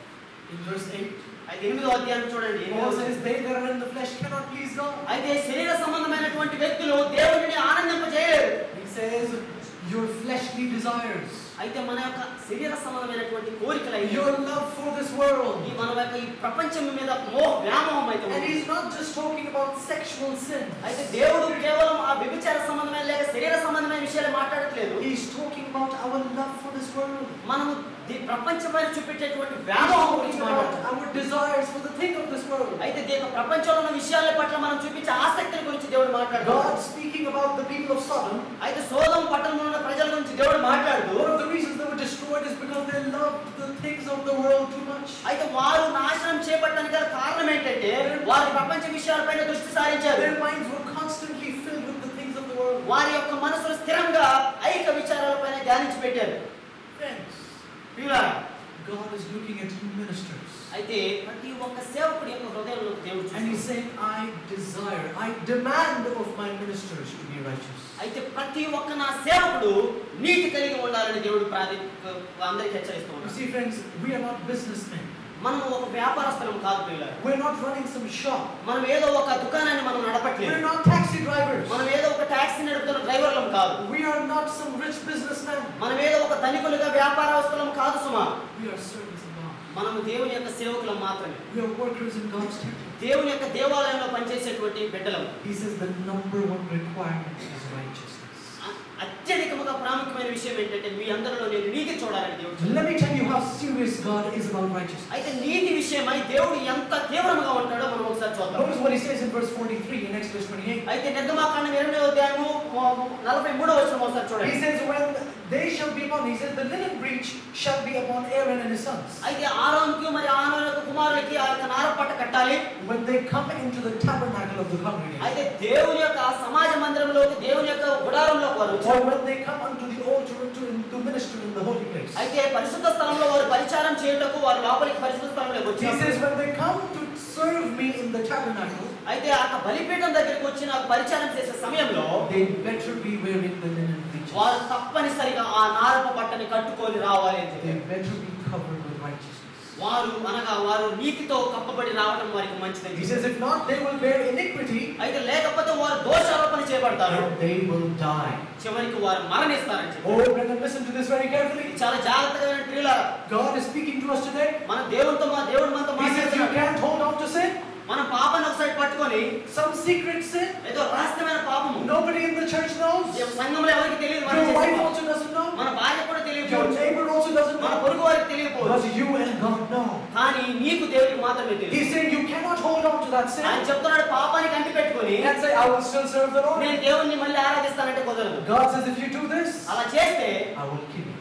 In verse 8, అయితే ఎనిమిదో అధ్యాయం చూడండి Paul says they that are in the flesh cannot please God. అయితే శరీర సంబంధమైనటువంటి వ్యక్తులు దేవుడిని ఆనందింపజేయలేరు He says your fleshly desires, అయితే మన యొక్క శరీర సంబంధమైనటువంటి కోరికలు అయ్యి your love for this world. ఈ మన యొక్క ఈ ప్రపంచం మీద మోహ వ్యామోహం అయితే And ఉంది. he's not just talking about sexual sin. అయితే దేవుడు కేవలం ఆ వ్యభిచార సంబంధమైన లేక శరీర సంబంధమైన విషయాలు మాట్లాడట్లేదు He's talking about our love for this world. మనము ది- ప్రపంచం పైన చూపెట్టేటువంటి వ్యామోహం He's గురించి talking about మాట్లాడుతున్నాం our desires for the thing of this world. అయితే దీని ప్రపంచంలో ఉన్న విషయాల పట్ల మనం చూపించే ఆసక్తిని గురించి దేవుడు మాట్లాడుతున్నాడు God speaking about the people of Sodom. అయితే సోదం పట్టణంలో ఉన్న ప్రజల గురించి దేవుడు మాట్లాడుతూ One of the reasons they were destroyed is because they loved the things of the world too much. అయితే వారు నాశనం చేపట్టడానికి గల కారణం ఏంటంటే వారి ప్రపంచ విషయాలపైన దృష్టి సారించారు Their minds were constantly filled with the things of the world. వారి యొక్క మనసులు స్థిరంగా ఐక విచారాలపైన ధ్యానించి పెట్టారు Friends, ప్రియులారా, God is looking at you ministers. అయితే ప్రతి ఒక్క సేవకుడి యొక్క హృదయంలో దేవుడు And He's చూస్తున్నాడు. saying, I desire, I demand of my ministers to be righteous. అయితే ప్రతి ఒక్క నా సేవకుడు నీతి కలిగి ఉండాలని దేవుడు ప్రాధి అందరికి హెచ్చరిస్తూ You ఉన్నాడు see, friends, we are not businessmen. మనం ఒక వ్యాపారస్తులం కాదు ప్రియులారా. We're not running some shop. మనం ఏదో ఒక దుకాణాన్ని మనం నడపట్లేదు We're not taxi drivers. మనం ఏదో ఒక టాక్సీ నడుపుతున్న డ్రైవర్లం కాదు We are not some rich businessmen. మనం ఏదో ఒక ధనికులుగా వ్యాపారస్తులం కాదు సుమా We are servants of God. మనము దేవుని యొక్క సేవకులం మాత్రమే We are workers in God's temple. దేవుని యొక్క దేవాలయంలో పనిచేసేటువంటి బిడ్డలం He says the number one requirement is righteousness. అ- అత్యధికముగా ప్రాముఖ్యమైన విషయం ఏంటంటే మీ అందరిలో నేను నీతి చూడాలని దేవుడు చెప్తున్నాడు. Let me tell you how serious God is about righteousness. అయితే నీతి విషయమై దేవుడు ఎంత తీవ్రంగా ఉంటాడో మనం ఒకసారి చూద్దాం Notice what he says in verse 43 in Exodus 28. అయితే నిర్గమాకాండం ఎనిమిదో అధ్యాయము మ- నలభై మూడో వచ్చిన ఒకసారి He చూడండి says, when they shall be upon, he says, the linen breach shall be upon Aaron and his sons. అయితే ఆరోన్కి మరి ఆరోన్ యొక్క కుమారులకి ఆ యొక్క నారపట్ట కట్టాలి When they come into the tabernacle of the congregation, అయితే దేవుని యొక్క ఆ సమాజ మందిరంలోకి దేవుని యొక్క గుడారంలోకి వారు or వచ్చారు when they come unto the altar to, to minister in the holy place. అయితే పరిశుద్ధ స్థలంలో వారు పరిచారం చేయుటకు వారు లోపలికి పరిశుద్ధ స్థలంలోకి He వచ్చారు says, when they come to serve me in the tabernacle, అయితే ఆ యొక్క బలిపీఠం దగ్గరికి వచ్చి నాకు పరిచారం చేసే సమయంలో they better be wearing the linen breeches. వారు తప్పనిసరిగా ఆ నారప బట్టని కట్టుకొని రావాలి అని They చెప్పారు. better be covered with righteousness. వారు అనగా వారు నీతితో కప్పబడి రావడం వారికి మంచిదని He says, if not, they will bear iniquity అయితే లేకపోతే వారు దోషారోపణ చేయబడతారు and they will die. చివరికి వారు మరణిస్తారని చెప్పారు Oh, brethren, listen to this very carefully. చాలా జాగ్రత్తగా ప్రియుల God is speaking to us today. మన దేవునితో మా దేవుడు మనతో He says you మాట్లాడుతున్నాడు can't hold on to sin. మనం పాపాన్ని ఒకసారి పట్టుకొని Some secret sin. ఏదో రహస్యమైన పాపము Nobody in the church knows. ఏ సంఘంలో ఎవరికి తెలియదు మనం Your చేసే wife పాపం. also doesn't know. మన భార్య కూడా Your తెలియకపోవచ్చు neighbor also doesn't మన know. పొరుగు వారికి తెలియకపోవచ్చు But you and God know. కానీ నీకు దేవుడికి మాత్రమే తెలియదు He's saying you cannot hold on to that ఆయన sin చెప్తున్నాడు పాపానికి అంటి పెట్టుకొని and say, I will still serve the Lord. నేను దేవుణ్ణి మళ్ళీ ఆరాధిస్తానంటే కుదరదు God says, if you do this, అలా చేస్తే I will kill you.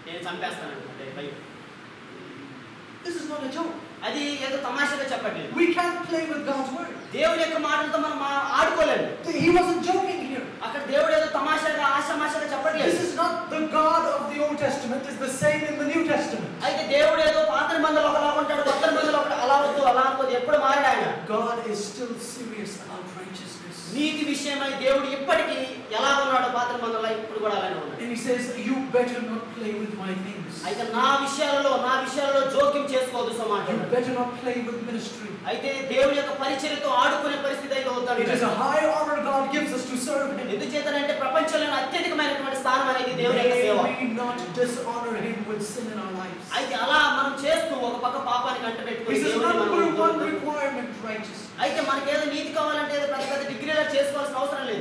నేను చంపేస్తానంట అంటే భయం This is not a joke. అది ఏదో తమాషాగా చెప్పట్లేదు We can't play with God's word. దేవుడి యొక్క మాటలతో మనం మా- ఆడుకోలేము He wasn't joking here. అక్కడ దేవుడు ఏదో తమాషాగా ఆశామాషాగా చెప్పట్లేదు This is not the God of the Old Testament, it's the same in the New Testament. అయితే దేవుడు ఏదో పాత నిబంధనలు ఒకలా ఉంటాడు కొత్త నిబంధనలు ఒకటి అలా వద్దు అలా అనుకోదు ఎప్పుడు మారాడు ఆయన God is still serious about righteousness. నీతి విషయమై దేవుడు ఇప్పటికీ ఎలా ఉన్నాడో పాత నిబంధనలో ఇప్పుడు కూడా అలానే ఉన్నాడు And He says, You better not play with my things. అయితే నా విషయాలలో నా విషయాలలో జోక్యం చేసుకోవద్దు You సమాజం better not play with ministry. అయితే దేవుడి యొక్క పరిచర్యతో ఆడుకునే పరిస్థితి అయితే అవుతాడు It is a high honor God gives us to serve Him. ఎందుచేతనంటే ప్రపంచంలోని అత్యధికమైనటువంటి స్థానం అనేది దేవుని యొక్క సేవ May we not dishonor Him with sin in our lives. అయితే అలా మనం చేస్తూ ఒక పక్క పాపానికి అంట పెట్టుకుని This is దేవుని మనం number one వదులుతాం. requirement, righteous. అయితే మనకి ఏదో నీతి కావాలంటే ఏదో పెద్ద పెద్ద డిగ్రీలో చేసుకోవాల్సిన అవసరం లేదు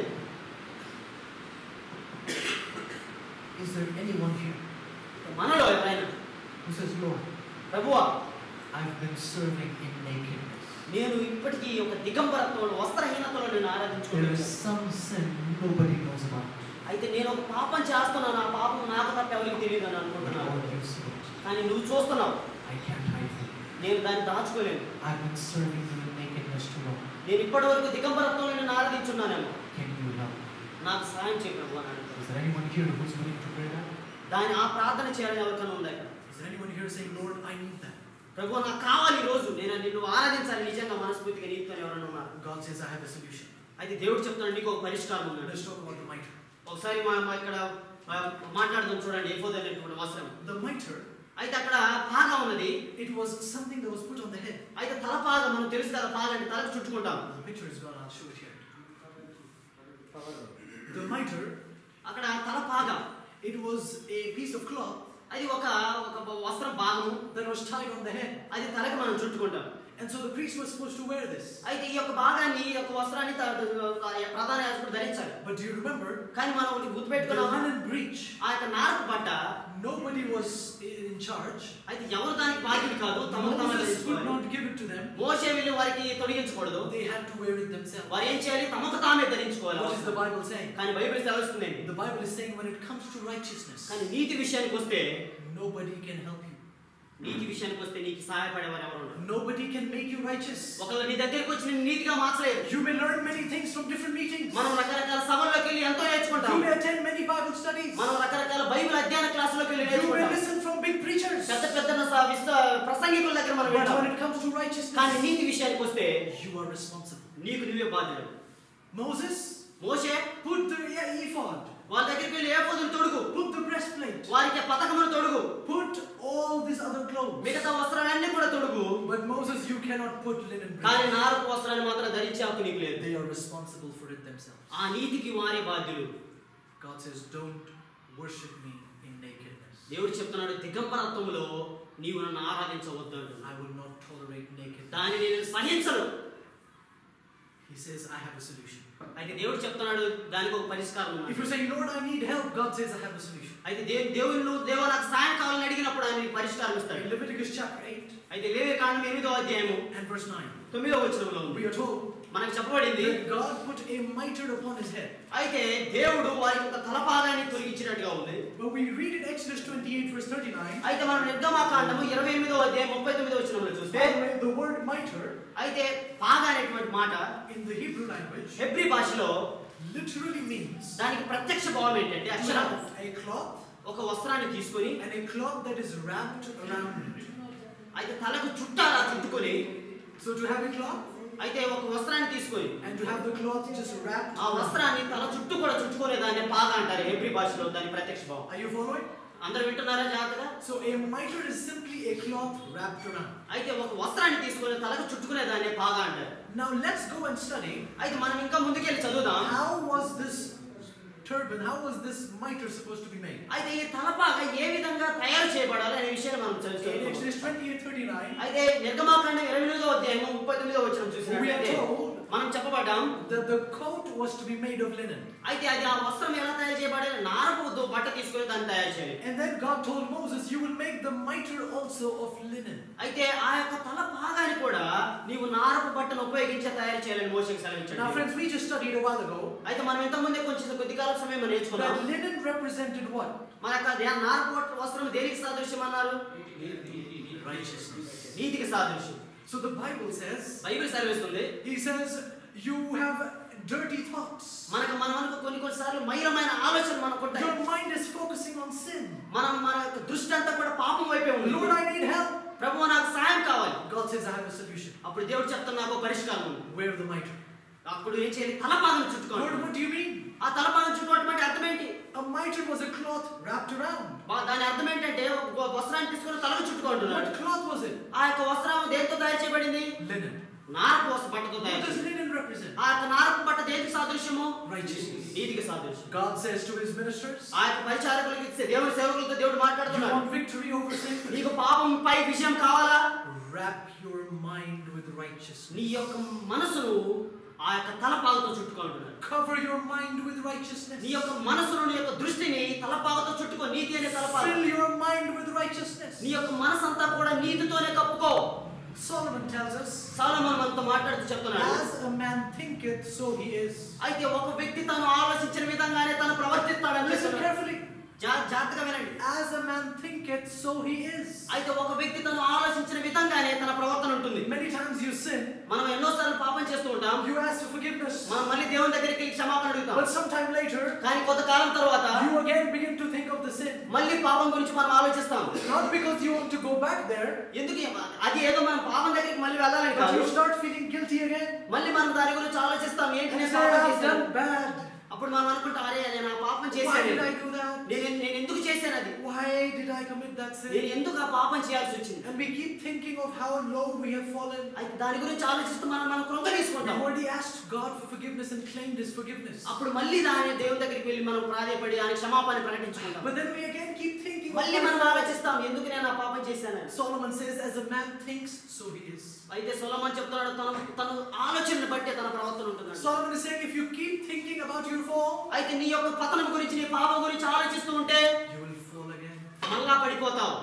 Is there anyone here మనలో ఎవరైనా who says, Lord, ప్రభువా I've been serving in nakedness? నేను ఇప్పటికీ ఒక దిగంబరత్వంలో వస్త్రహీనతలో నేను There ఆరాధించుకుంటున్నాను is some sin nobody knows about. అయితే నేను ఒక పాపం చేస్తున్నాను ఆ పాపం నాకు తప్ప ఎవరికి తెలియదు అని But అనుకుంటున్నాను Lord, you see it. కానీ నువ్వు చూస్తున్నావు I can't hide from you. నేను దాన్ని దాచుకోలేను I've been serving you in nakedness too long. నేను ఇప్పటి వరకు దిగంబరత్వంలో నేను ఆరాధించున్నానేమో Can you help? నాకు సహాయం చేయ ప్రభు అని అడుగుతాను. Is there anyone here who's willing to pray that? దాన్ని ఆ ప్రార్థన చేయాలని ఎవరికైనా ఉందా ఇక్కడ? Is there anyone here saying, Lord, I need that? ప్రభు నాకు కావాలి ఈ రోజు నేను నిన్ను ఆరాధించాలి నిజంగా మనస్ఫూర్తిగా నీతో ఎవరైనా ఉన్నారు God says, I have a solution. అయితే దేవుడు చెప్తున్నాడు నీకు ఒక పరిష్కారం ఉన్నాడు Let's talk about the mitre. ఒకసారి మా మా ఇక్కడ ఆ, మాట్లాడదాం చూడండి ఎఫోద్ అనేటువంటి వస్త్రం The mitre, అయితే అక్కడ పాగా ఉన్నది it was something that was put on the head. అయితే తల పాగ మనం తెలుసు కదా పాగ అంటే తలకు చుట్టుకుంటాం The picture is gone, I'll show it here. The mitre, అక్కడ తల పాగ it was a piece of cloth అది ఒక ఒక వస్త్రం భాగము that was tied on the head. అది తలకి మనం చుట్టుకుంటాం And so the priest was supposed to wear this. అయితే ఈ యొక్క భాగాన్ని ఈ యొక్క వస్త్రాన్ని త- ప్రధాన యాజకుడు ధరించాలి But do you remember, కానీ మనం ఒకటి the గుర్తుపెట్టుకున్నామా linen breach, ఆ యొక్క నారపు బట్ట nobody was in charge. అయితే ఎవరు దానికి బాధ్యుడు కాదు తమకు తాము Moses could ధరించుకోవాలి not give it to them. మోసే వెళ్ళి వారికి తొలగించకూడదు They had to wear it themselves. వారు ఏం చేయాలి తమకు తామే ధరించుకోవాలి What is the Bible saying? కానీ బైబిల్ సెలవుస్తుందండి The Bible is saying when it comes to righteousness, కానీ నీతి విషయానికి వస్తే nobody can help you. నీతి విషయానికి వస్తే నీకు సహాయపడేవారు ఎవరు ఉండరు Nobody can make you righteous. ఒకళ్ళు నీ దగ్గరికి వచ్చి నేను నీతిగా మార్చలేదు You may learn many things from different meetings. మనం రకరకాల సభల్లోకి వెళ్ళి ఎంతో నేర్చుకుంటాం You may attend many Bible studies. మనం రకరకాల బైబిల్ అధ్యయన క్లాసులోకి వెళ్ళి You may నేర్చుకుంటాం listen from big preachers. పెద్ద పెద్ద స- విశ్వ ప్రసంగికుల దగ్గర మనం But వింటాం when it comes to కానీ righteousness, నీతి విషయానికి వస్తే you are responsible. నీకు నువ్వే బాధ్యుడు Moses, మోసే put the yeah, ephod, వాళ్ళ దగ్గరికి వెళ్ళి ఏ పొద్దులు తొడుగు put the breastplate, వారికి ఆ పథకమును తొడుగు put all these other clothes. మిగతా వస్త్రాలన్నీ కూడా తొడుగు But Moses, you cannot put linen కానీ breastplate. నారపు వస్త్రాన్ని మాత్రం ధరించే హక్కు నీకు లేదు They are responsible for it themselves. ఆ నీతికి వారే బాధ్యులు God says, don't worship me in nakedness. దేవుడు చెప్తున్నాడు దిగంబరత్వంలో నీవు నన్ను ఆరాధించవద్దు అంటున్నాడు. I will not tolerate nakedness. దాన్ని నేను సహించను He says, I have a solution. అయితే దేవుడు చెప్తున్నాడు దానికి ఒక పరిష్కారం If ఉన్నది. you're saying, Lord, I need help, God says, I have a solution. అయితే దేవు దేవుని నువ్వు దేవ నాకు సాయం కావాలని అడిగినప్పుడు ఆయన నీకు పరిష్కారం In ఇస్తాడు Leviticus chapter 8 అయితే లేవే కాండం ఎనిమిదో అధ్యాయము and verse 9, తొమ్మిదో వచనంలో ఉంది we are told మనకు చెప్పబడింది that God put a mitre upon his head. అయితే దేవుడు వారి యొక్క తలపాగాన్ని తొలగించినట్టుగా ఉంది But we read in Exodus 28, verse 39, అయితే మనం నిర్గమాకాండము ఇరవై ఎనిమిదో అధ్యాయం ముప్పై తొమ్మిదో వచనంలో చూస్తే by the way, the word mitre అయితే పాగా అనేటువంటి మాట in the Hebrew language హెబ్రి భాషలో literally means దానికి ప్రత్యక్ష భావం ఏంటంటే to అక్షరం have a cloth ఒక వస్త్రాన్ని తీసుకొని and a cloth that is wrapped around it. అయితే తలకు చుట్టాలా చుట్టుకొని So to have a cloth అయితే ఒక వస్త్రాన్ని తీసుకొని and to have the cloth just wrapped ఆ around. వస్త్రాన్ని తల చుట్టూ కూడా చుట్టుకునే దాన్ని పాగా అంటారు హెబ్రి భాషలో దాని ప్రత్యక్ష భావం Are you following? అందరు వింటున్నారా జాగ్రత్తగా So a mitre is simply a cloth wrapped around. అయితే ఒక వస్త్రాన్ని తీసుకొని తలకు చుట్టుకునే దాన్ని పాగా అంటారు Now let's go and study అయితే మనం ఇంకా ముందుకెళ్ళి చదువుదాం how was this turban, how was this mitre supposed to be made? అయితే ఈ తలపాగా ఏ విధంగా తయారు చేయబడాలి అనే విషయాన్ని మనం In చదువుతాం Exodus 28 39, అయితే నిర్గమాకాండం ఇరవై ఎనిమిదో అధ్యాయం ముప్పై తొమ్మిదో వచ్చిన we are చూసినట్లయితే told మనం చెప్పబడ్డాం that the coat was to be made of linen. అయితే అది ఆ వస్త్రం ఎలా తయారు చేయబడే నారపు దు- బట్ట తీసుకొని దాన్ని తయారు చేయాలి And then God told Moses, You will make the mitre also of linen. అయితే ఆ యొక్క తల భాగాన్ని కూడా నీవు నారపు బట్టను ఉపయోగించి తయారు చేయాలని మోసకి Now, సెలవించాడు friends, we just studied a while ago అయితే మనం ఇంత ముందే కొంచెం కొద్ది కాలం సమయం మనం నేర్చుకున్నాం that linen represented what? మన యొక్క ధ్యా- నారపు బట్ట- వస్త్రం దేనికి సాదృశ్యం అన్నారు Righteousness. నీతికి సాదృశ్యం So the Bible says, Bible సెలవిస్తుంది He says, You have dirty thoughts. మనకు మన మనకు కొన్ని కొన్నిసార్లు మైరమైన ఆలోచన మనకు ఉంటాయి Your mind is focusing on sin. మనం మన యొక్క దృష్టి అంతా కూడా పాపం వైపే ఉంది Lord, I need help. ప్రభు నాకు సాయం కావాలి God says, I have a solution. అప్పుడు దేవుడు చెప్తాను నాకు ఒక పరిష్కారం ఉంది Wear the mitre. అప్పుడు ఏం చేయాలి తలపాదం Lord, చుట్టుకోవాలి what do you mean? ఆ తలపాదం చుట్టుకోవటం అంటే అర్థం ఏంటి A mitre was a cloth wrapped around. బా- దాని అర్థం ఏంటంటే ఒక వస్త్రాన్ని తీసుకొని తలకు చుట్టుకుంటున్నాడు What cloth was it? ఆ యొక్క వస్త్రం దేంతో తయారు చేయబడింది Linen. నారపు వస్త్ర బట్టతో What తయారు does చేయబడింది. linen represent? ఆ యొక్క నారపు బట్ట దేనికి సాదృశ్యము Righteousness. నీతికి సాదృశ్యం God says to his ministers, ఆ యొక్క పరిచారకులకు ఇచ్చే దేవుని సేవకులతో దేవుడు You మాట్లాడుతున్నాడు want victory over sin? నీకు పాపంపై విజయం కావాలా Wrap your mind with righteousness. నీ యొక్క మనసును ఆ యొక్క తలపాగతో చుట్టుకుంటున్నాడు Cover your mind with righteousness. నీ యొక్క మనసును నీ యొక్క దృష్టిని తలపాగతో చుట్టుకో నీతి అనే తలపాగ Fill your mind with righteousness. నీ యొక్క మనసు అంతా కూడా నీతితోనే కప్పుకో Solomon tells us, సాలమన్ మనతో మాట్లాడుతూ చెప్తున్నాడు As a man thinketh, so he is. అయితే ఒక వ్యక్తి తను ఆలోచించిన విధంగానే తను ప్రవర్తిస్తాడని Listen చెప్తున్నాడు. carefully. జా- జాగ్రత్తగా వినండి As a man thinketh, so he is. అయితే ఒక వ్యక్తి తను ఆలోచించిన విధంగానే తన ప్రవర్తన ఉంటుంది Many times you sin, మనం ఎన్నోసార్లు పాపం చేస్తూ ఉంటాం you ask for forgiveness, మనం మళ్ళీ దేవుని దగ్గరికి వెళ్ళి క్షమాపణ అడుగుతాం but sometime later, కానీ కొంతకాలం తర్వాత you again begin to think of the sin. మళ్ళీ పాపం గురించి మనం ఆలోచిస్తాం Not because you want to go back there, ఎందుకు అది ఏదో మనం పాపం దగ్గరికి మళ్ళీ వెళ్ళాలని but కాదు you start feeling guilty again. మళ్ళీ మనం దాని గురించి ఆలోచిస్తాం ఏంటి And you నేను say, పాపం I've చేశాను done bad. అప్పుడు మనం అనుకుంటాం అరే నేను ఆ పాపం Why చేశాను did I do that? నేను నేను ఎందుకు చేశాను అది Why did I commit that నేను sin? ఎందుకు ఆ పాపం చేయాల్సి వచ్చింది And we keep thinking of how low we have fallen. అయితే దాని గురించి ఆలోచిస్తూ మనం మనం కృంగ We've తీసుకుంటాం already asked God for forgiveness and claimed His forgiveness. అప్పుడు మళ్ళీ దాని దేవుని దగ్గరికి వెళ్ళి మనం ప్రాధాయపడి ఆయన క్షమాపణ ప్రకటించుకుంటాం But then we again keep thinking. of మళ్ళీ my మనం fault. ఆలోచిస్తాం ఎందుకు నేను ఆ పాపం చేశాను Solomon says, as a man thinks, so he is. అయితే సొలమన్ చెప్తున్నాడు తన తన ఆలోచనను బట్టి తన ప్రవర్తన ఉంటున్నాడు Solomon is saying, if you keep thinking about your fall, అయితే నీ యొక్క పతనం గురించి నీ పాపం గురించి ఆలోచిస్తూ ఉంటే you will fall again. మళ్ళా పడిపోతావు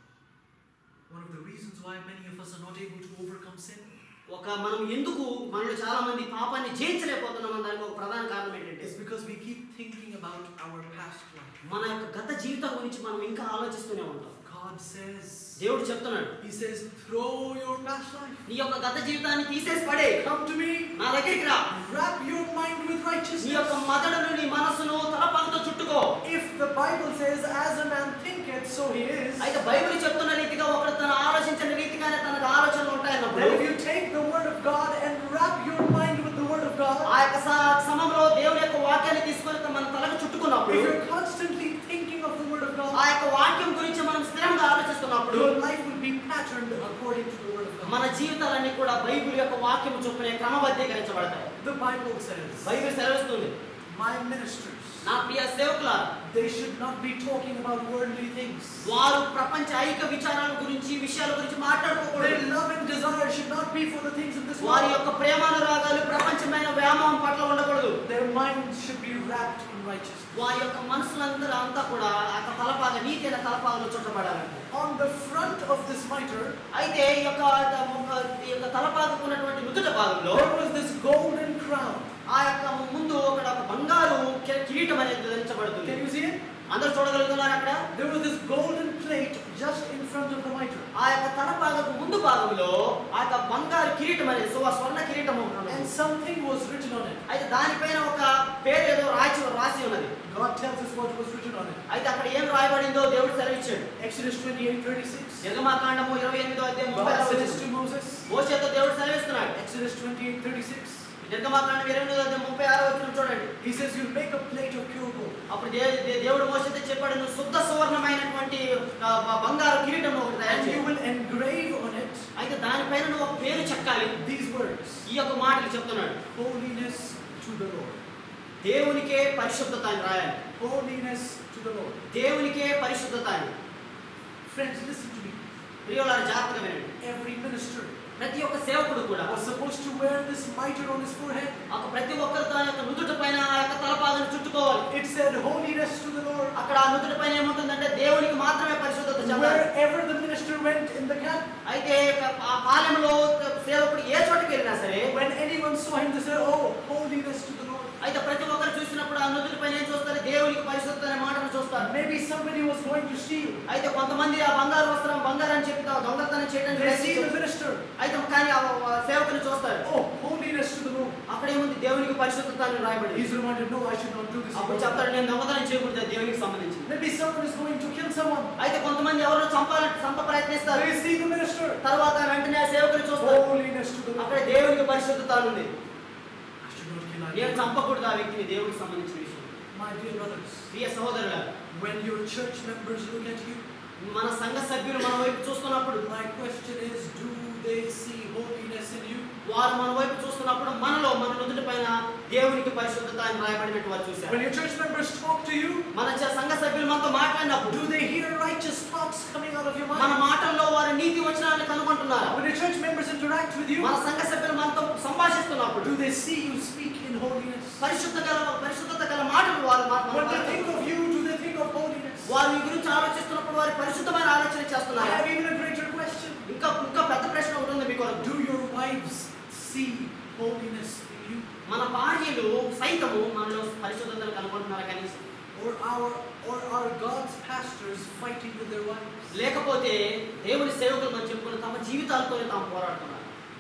One of the reasons why many of us are not able to overcome sin ఒక మనం ఎందుకు మనలో చాలా మంది పాపాన్ని జయించలేకపోతున్నాం దానికి ఒక ప్రధాన కారణం ఏంటంటే is because we keep thinking about our past life. మన యొక్క గత జీవితం గురించి మనం ఇంకా ఆలోచిస్తూనే ఉంటాం God says, దేవుడు చెప్తున్నాడు He says, throw your past life. నీ యొక్క గత జీవితాన్ని తీసేసి పడే Come to me. నా దగ్గరికి రా Wrap your mind with నీ యొక్క righteousness. మదడును నీ మనసును తలపాకతో చుట్టుకో If the Bible says, as a man thinketh, so he is, అయితే బైబిల్ చెప్తున్న రీతిగా ఒకడు తన ఆలోచించిన రీతిగానే తనకు ఆలోచనలు ఉంటాయన్నప్పుడు then if you take the word of God and wrap your mind with the word of God, ఆ యొక్క స- సమయంలో దేవుని యొక్క వాక్యాన్ని తీసుకొని మన తలకు చుట్టుకున్నప్పుడు if you're constantly thinking of the word of ఆ God, యొక్క వాక్యం గురించి మనం స్థిరంగా ఆలోచిస్తున్నప్పుడు your life will be patterned according to the word of God. మన జీవితాలన్నీ కూడా బైబిల్ యొక్క వాక్యం చొప్పున క్రమబద్ధీకరించబడతాయి The Bible says, బైబిల్ సెలవిస్తుంది my ministers, నా ప్రియ సేవకుల they should not be talking about worldly things. వారు ప్రపంచ ఐక విచారాల గురించి విషయాల గురించి మాట్లాడుకోకూడదు Their love and desire should not be for the things of this వారి world. యొక్క ప్రేమానురాగాలు ప్రపంచమైన వ్యామోహం పట్ల ఉండకూడదు Their minds should be wrapped in righteousness. వారి యొక్క మనసులందరూ అంతా కూడా ఆ యొక్క తలపాగ నీతి అనే తలపాగలో చుట్టబడాలంట On the front of this mitre, అయితే ఈ యొక్క ఒక- ఈ యొక్క తలపాగకు ఉన్నటువంటి నుదుట భాగంలో there was this golden crown. ఆ యొక్క ముందు ఒక ఒక బంగారు కి- కిరీటం అనేది ధరించబడుతుంది Can you see it? అందరూ చూడగలుగుతున్నారు అక్కడ There was this golden plate just in front of the mitre. ఆ యొక్క తలపాగకు ముందు భాగంలో ఆ యొక్క బంగారు కిరీటం అనేది సో ఆ స్వర్ణ కిరీటం ఒకటి ఉన్నది. And something was written on it. అయితే దానిపైన ఒక పేరు ఏదో రాసి రాసి ఉన్నది God tells us what was written on it. అయితే అక్కడ ఏం రాయబడిందో దేవుడు సెలవిచ్చాడు Exodus 28 36. నిర్గమాకాండము ఇరవై ఎనిమిదో అధ్యాయం ముప్పై God ఆరో says వచనం. to Moses, మోషేతో దేవుడు సెలవిస్తున్నాడు Exodus 28 36. నిర్గమాకాండం ఇరవై ఎనిమిదో అధ్యాయం ముప్పై ఆరో వచ్చిన చూడండి He says, You'll make a plate of pure gold. అప్పుడు దే- దే- దేవుడు మోసతో చెప్పాడు నువ్వు శుద్ధ సువర్ణమైనటువంటి ఆ, బ- బంగారు కిరీటం ఒకటి తయారు And you చేయి will engrave on it అయితే దానిపైన నువ్వు ఒక పేరు చెక్కాలి these words ఈ యొక్క మాటలు చెప్తున్నాడు Holiness to the Lord. దేవునికే పరిశుద్ధత అని రాయాలి Holiness to the Lord. దేవునికే పరిశుద్ధత అని Friends, listen to me. ప్రియులారు జాగ్రత్తగా వినండి Every minister ప్రతి ఒక్క సేవకుడు కూడా was supposed to wear this mitre on his forehead. ఒక ప్రతి ఒక్కరు తన యొక్క నుదుటి పైన ఆ యొక్క తలపాగను చుట్టుకోవాలి It said holiness to the Lord. అక్కడ ఆ నుదుటి పైన ఏముంటుందంటే దేవునికి మాత్రమే పరిశుద్ధత చెందాలి Wherever the minister went in the camp, అయితే ఆ పాలెంలో సేవకుడు ఏ చోటుకి వెళ్ళినా సరే when anyone saw him, they said, Oh, holiness to the Lord. అయితే ప్రతి ఒక్కరు చూసినప్పుడు ఆ నుదుటి పైన ఏం చూస్తారు దేవునికి పరిశుద్ధత అనే మాటను చూస్తారు Maybe somebody was going to steal. అయితే కొంతమంది ఆ బంగారు వస్త్రం బంగారం అని చెప్పి ఆ దొంగతనం చేయడానికి They see the ప్రయత్నించారు. minister. అయితే కానీ ఆ ఆ సేవకుని చూస్తారు Oh, holiness to the Lord. అక్కడ ఏముంది దేవునికి పరిశుద్ధత అని రాయబడి He's reminded, No, I should not do this. అప్పుడు చెప్తాడు నేను దొంగతనం చేయకూడదు అది దేవునికి సంబంధించి Maybe someone is going to kill someone. అయితే కొంతమంది ఎవరో చంపాలని చంప ప్రయత్నిస్తారు They see the minister. తర్వాత వెంటనే ఆ సేవకుని చూస్తారు Holiness to the Lord. అక్కడ దేవునికి పరిశుద్ధత అని ఉంది I should not kill నేను anyone. చంపకూడదు ఆ వ్యక్తిని దేవునికి సంబంధించిన విషయం My dear brothers, ప్రియ సహోదరుల when your church members look at you, మన సంఘ సభ్యులు మన వైపు చూస్తున్నప్పుడు my question is, do they see holiness in you? వారు మన వైపు చూస్తున్నప్పుడు మనలో మన నుదుటి పైన దేవునికి పరిశుద్ధత అని రాయబడినట్టు వారు చూశారు When your church members talk to you, మన చ- సంఘ సభ్యులు మనతో మాట్లాడినప్పుడు do they hear righteous thoughts coming out of your మన mind? మాటల్లో వారు నీతి వచనాలను కనుగొంటున్నారు When your church members interact with you, మన సంఘ సభ్యులు మనతో సంభాషిస్తున్నప్పుడు do they see you speak in holiness? పరిశుద్ధ గల పరిశుద్ధత గల మాటలు వారు మా- మన When they మాటలు- think of you, do they think of holiness? వారు మీ గురించి ఆలోచిస్తున్నప్పుడు వారి పరిశుద్ధమైన ఆలోచన I చేస్తున్నారు have even a greater question. ఇంకా ఇంకా పెద్ద ప్రశ్న ఉంటుంది మీకు Do your wives see holiness in you? మన భార్యలు సైతము మనలో పరిశుద్ధతను కనుగొంటున్నారా కనీసం Or our or are God's pastors fighting with their wives? లేకపోతే దేవుని సేవకులు మనం చెప్పుకుని తమ జీవితాలతోనే తాము పోరాడుతున్నారు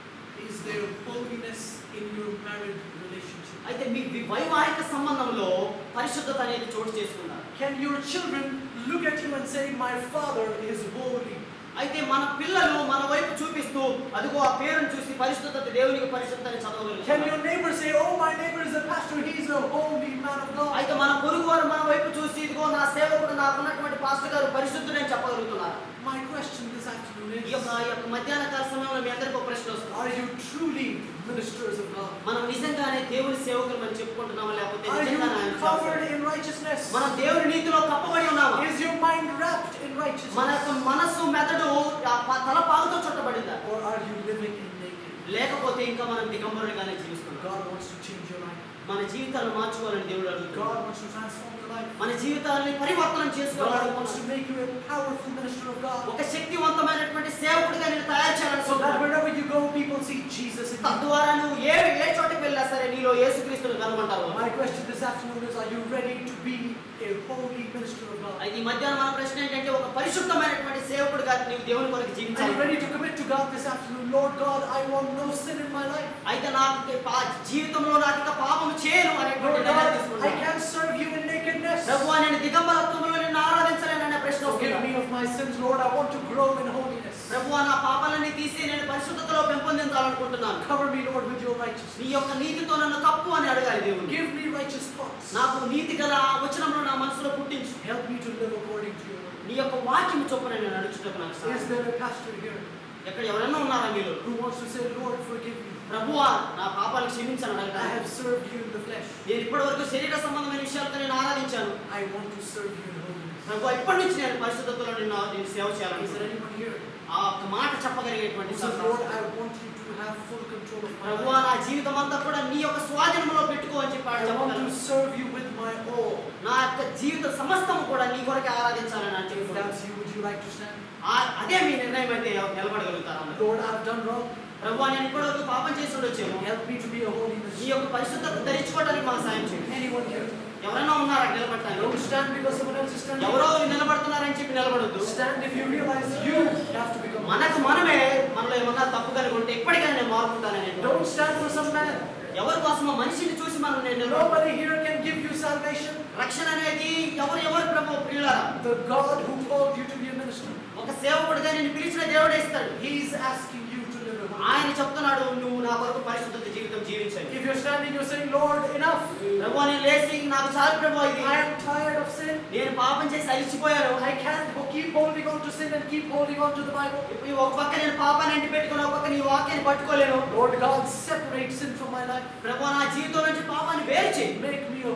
Is there holiness in your married relationship? అయితే మీ వి- వైవాహిక సంబంధంలో పరిశుద్ధత అనేది చోటు చేసుకున్నారు Can your children look at you and say, My father is holy? అయితే మన పిల్లలు మన వైపు చూపిస్తూ అదిగో ఆ పేరును చూసి పరిశుద్ధత దేవునికి పరిశుద్ధత అని Can చదవగలుగుతారు your neighbor say, Oh, my neighbor is a pastor, he's a holy man of God? అయితే మన పొరుగు వారు మన వైపు చూసి ఇదిగో నా సేవకుడు నాకున్నటువంటి పాస్టర్ గారు పరిశుద్ధుడని చెప్పగలుగుతున్నారు My question this afternoon ఈ is యొక్క ఈ యొక్క మధ్యాహ్న కాల సమయంలో మీ అందరికీ ఒక ప్రశ్న వస్తుంది Are you truly ministers of God? మనం నిజంగానే దేవుని సేవకులు మనం చెప్పుకుంటున్నామా లేకపోతే Are you నిజంగానే ఆయన covered సేవకులు? in righteousness? మనం దేవుని నీతిలో కప్పబడి ఉన్నామా Is your mind wrapped in మన righteousness? యొక్క మనస్సు మెదడు ఆ ప- తల పాగుతో చుట్టబడిందా Or are you living in naked? లేకపోతే ఇంకా మనం దిగంబరులుగానే జీవిస్తున్నాం God wants to change your life. మన జీవితాలను మార్చుకోవాలని దేవుడు అడుగుతున్నాడు God wants to transform your life. మన జీవితాలని పరివర్తనం God చేసుకోవాలని wants to make you a powerful minister of God. ఒక శక్తివంతమైనటువంటి సేవకుడిగా నేను తయారు So that చేయాలనుకుంటున్నాను wherever you go, people see Jesus in you. తద్వారా నువ్వు ఏ ఏ చోటకి వెళ్ళినా సరే నీలో యేసుక్రీస్తుని కనుగొంటావు My question this afternoon is Are you ready to be a holy minister of God? అయితే ఈ మధ్యాహ్నం మన ప్రశ్న ఏంటంటే ఒక పరిశుద్ధమైనటువంటి సేవకుడిగా నీవు దేవుని కొరకు Are you జీవించాలి ready to commit to God this afternoon? Lord God, I want no sin in my life. అయితే నాకు ఇక పా- జీవితంలో నాకు ఇక పాపం చేయను అనేటువంటి Lord నిర్ణయం God, I తీసుకుంటాను can't serve you in nakedness. ప్రభు నేను దిగంబరత్వంలో నిన్ను ఆరాధించలేననే ప్రశ్న Forgive వస్తుంది me of my sins, Lord. I want to grow in holiness. ప్రభు నా పాపాలన్నీ తీసి నేను పరిశుద్ధతలో పెంపొందించాలనుకుంటున్నాను Cover me, Lord, with your righteousness. నీ యొక్క నీతితో నన్ను కప్పు అని అడగాలి దేవుడు Give me righteous thoughts. నాకు నీతి గల వచనంలో నా మనసులో పుట్టించు Help me to live according to your word. నీ యొక్క వాక్యం చొప్పున నేను నడుచుటకు నాకు Is సహాయం there a pastor here ఎక్కడ ఎవరైనా ఉన్నారా మీరు who wants to say, Lord, forgive me? ప్రభువా నా పాపాలు క్షమించను I అడగటానికి have served you in the flesh. నేను ఇప్పటి వరకు శరీర సంబంధమైన విషయాలతో నేను ఆరాధించాను I want to serve you in holiness. ప్రభు ఇప్పటి నుంచి నేను పరిశుద్ధతలో నిన్ను నేను సేవ Is there చేయాలని anyone here ఆ ఒక్క మాట చెప్పగలిగేటువంటి who says, సత్తా. Lord, I want you to have full control of my ప్రభువా life? నా జీవితం అంతా కూడా నీ యొక్క స్వాధీనంలో పెట్టుకో అని చెప్పి ఆయన I want చెప్పగలను to serve you with my all. నా యొక్క జీవిత సమస్తము కూడా నీ కొరకే ఆరాధించాలని అని If చెప్పి that's you, would you like to stand? అదే మీ నిర్ణయం అయితే నిలబడగలుగుతారా అన్నారు. Lord, I've done wrong. ప్రభువా నేను ఇప్పటి వరకు పాపం చేసి ఉండొచ్చేమో Help me to be a holy నీ minister. యొక్క పరిశుద్ధత ధరించుకోవడానికి మాకు సాయం చేయండి Anyone here? ఎవరైనా ఉన్నారా నిలబడటానికి Don't stand because someone else is standing. ఎవరో నిలబడుతున్నారని చెప్పి నిలబడొద్దు Stand if you realize you have to become. మనకు మనమే మనలో ఏమన్నా తప్పు కలిగి ఉంటే ఎప్పటికైనా నేను మారుకుంటానని Don't stand for some man. ఎవరి కోసమో మనిషిని చూసి మనం నేను నిలబడను. Nobody here can give you salvation. రక్షణ అనేది ఎవరు ఎవరు ప్రభు ప్రియులారా The God who called you to be a minister, ఒక సేవకుడిగా నేను పిలిచిన దేవుడే ఇస్తాడు He's asking you to live a holy ఆయన చెప్తున్నాడు నువ్వు నా కొరకు పరిశుద్ధత జీవితం జీవించాలి If you're standing, you're saying, Lord, enough. ప్రభు నేను లేచి నాకు చాలు ప్రభు ఇది I am tired of sin. నేను పాపం చేసి అలిసిపోయాను I can't keep holding on to sin and keep holding on to the Bible. ఇప్పుడు ఒక పక్క నేను పాపాన్ని అంటి పెట్టుకుని ఒక పక్క నీ వాక్యాన్ని పట్టుకోలేను Lord God, separate sin from my life. ప్రభు నా జీవితం నుంచి పాపాన్ని వేరు చేయి Make me a holy minister.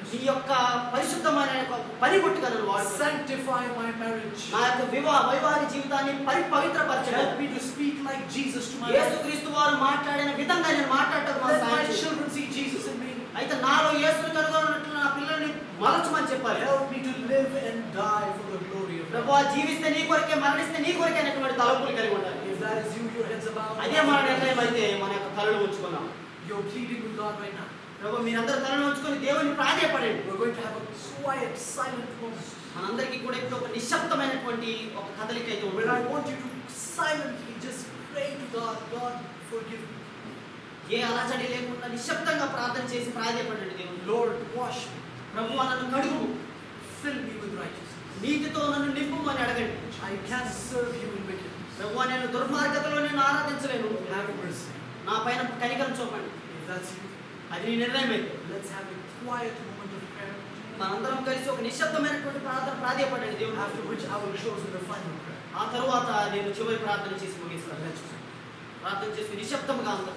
ministry. యొక్క పరిశుద్ధమైన యొక్క పనిముట్టుగా నన్ను వాడుకో Sanctify my marriage. నా యొక్క వివాహ వైవాహిక జీవితాన్ని పరి పవిత్రపరచడం Help me to speak like Jesus to my wife. యేసుక్రీస్తు వారు మాట్లాడిన విధంగా నేను మాట్లాడటం మా Let my సాయం చేయండి. children see Jesus in me. అయితే నాలో యేసుని కనుగొన్నట్లు నా పిల్లల్ని మలచమని చెప్పాలి Help me to live and die for the glory of Prabhu God. జీవిస్తే నీ కొరకే మరణిస్తే నీ కొరకే అనేటువంటి తలపులు కలిగి ఉండాలి If that is you, your heads about. అదే మన నిర్ణయం అయితే మన యొక్క తలను ఉంచుకున్నాం You're pleading with God right now. ప్రభు మీరందరూ తలను ఉంచుకొని దేవుని ప్రాధాయపడండి We're going to have a quiet, silent moment మనందరికీ కూడా ఇప్పుడు ఒక నిశ్శబ్దమైనటువంటి ఒక కదలిక అయితే where I ఉంటుంది want you to silently just pray to God, God, forgive me. ఏ అలచడి లేకుండా నిశ్శబ్దంగా ప్రార్థన చేసి ప్రాధాయపడండి దేవుని Lord, wash me. ప్రభు నన్ను కడుగు Fill me with righteousness. నీతితో నన్ను నింపుమని అడగండి I can't serve you in wickedness. ప్రభు నేను దుర్మార్గతలో నేను ఆరాధించలేను Have mercy. నా పైన కనికరం చూపండి If that's you, అది నీ నిర్ణయం అయితే let's have a quiet moment of prayer. మనందరం కలిసి ఒక నిశ్శబ్దమైనటువంటి ప్రార్థన ప్రాధాయపడండి దేవుడు After which I will close with a final prayer. ఆ తరువాత నేను చివరి ప్రార్థన చేసి ముగిస్తాను Let's pray. ప్రార్థన చేసి నిశ్శబ్దంగా ఉందాం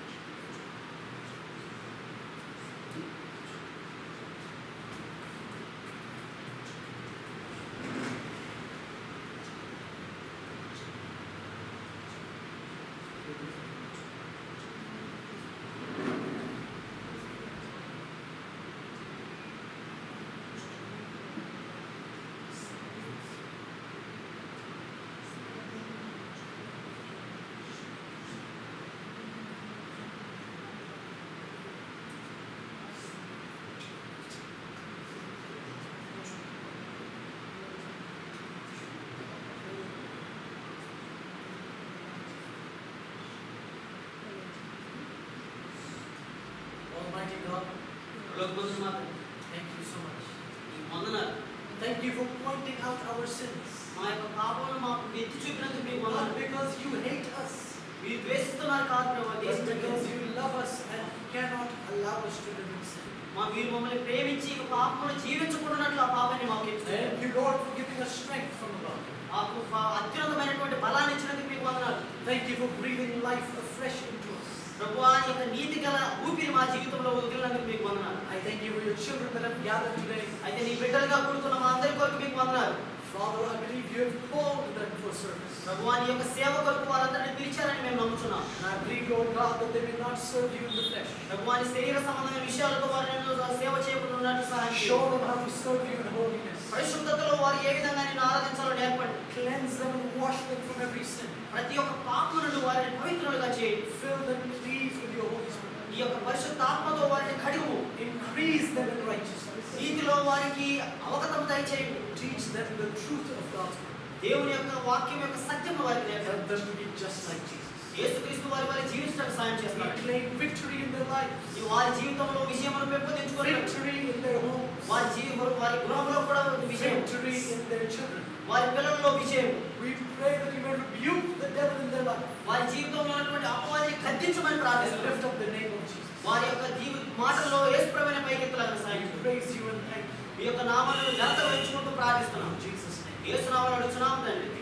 Almighty God, లోకమందు మాత్రం thank you so much. ఈ వందనాలు Thank you for pointing out our sins. మా యొక్క పాపములు మాకు ఎత్తి చూపినందుకు మీకు Not వందనాలు because you hate us, మీరు ద్వేషిస్తున్నారు కాదు ప్రభు but దేశం because you love us and cannot allow us to live in sin. మా మీరు మమ్మల్ని ప్రేమించి ఇక పాపములు జీవించకుండానట్లు ఆ పాపాన్ని మాకు ఇచ్చారు Thank you, Lord, for giving us strength from above. మాకు పా- అత్యున్నతమైనటువంటి బలాన్ని ఇచ్చినందుకు మీకు వందనాలు Thank you for breathing life afresh into us. ప్రభు ఈ యొక్క నీతి గల ఊపిరి మా జీవితంలో వదిలినందుకు మీకు వందనాలు I thank you for your children that have gathered today. అయితే నీ బిడ్డలుగా కూడుకున్న మా అందరి కొరకు మీకు వందనాలు Father, I believe you have called them for service. ప్రభు నీ యొక్క సేవ కొరకు వారందరినీ పిలిచారని మేము నమ్ముతున్నాం And I believe, Lord God, that they may not serve you in the flesh. ప్రభు నీ శరీర సంబంధమైన విషయాలతో వారు నేను సేవ చేయకుండా ఉన్నట్టు సహాయం Show చేయండి. them how to serve you in holiness. పరిశుద్ధతలో వారు ఏ విధంగా నేను ఆరాధించాలో నేర్పండి Cleanse them and wash them from every sin. ప్రతి ఒక్క పాపము నుండి వారిని పవిత్రులుగా చేయండి Fill them, please, with your Holy Spirit. ఈ యొక్క పరిశుద్ధాత్మతో వారిని కడుగు Increase them in righteousness. నీతిలో వారికి అవగతం దయచేయండి Teach them the truth of God's word. దేవుని యొక్క వాక్యం యొక్క సత్యము వారికి నేర్పండి Help them to be just like Jesus. యేసుక్రీస్తు వారి వారి జీవించడానికి సాయం We చేస్తారు claim victory in their lives, ఈ వారి జీవితంలో విజయమును పెంపొందించుకోవాలి victory in their homes, వారి జీవితం వారి గృహంలో కూడా విజయం victory in their children. వారి పిల్లల్లో విజయం We pray that you may rebuke the devil in their life వారి జీవితంలో ఉన్నటువంటి అపవాదిని ఖండించమని and ప్రార్థిస్తున్నాం lift up the name of Jesus. వారి యొక్క జీవి మాటల్లో యేసుప్రభుని పైకెత్తులాగా సాయం We చేయండి. praise you and thank you మీ యొక్క నామాలను ఘనత వహించుకుంటూ ప్రార్థిస్తున్నాం in Jesus' name. యేసునామములో అడుగుతున్నాం తండ్రి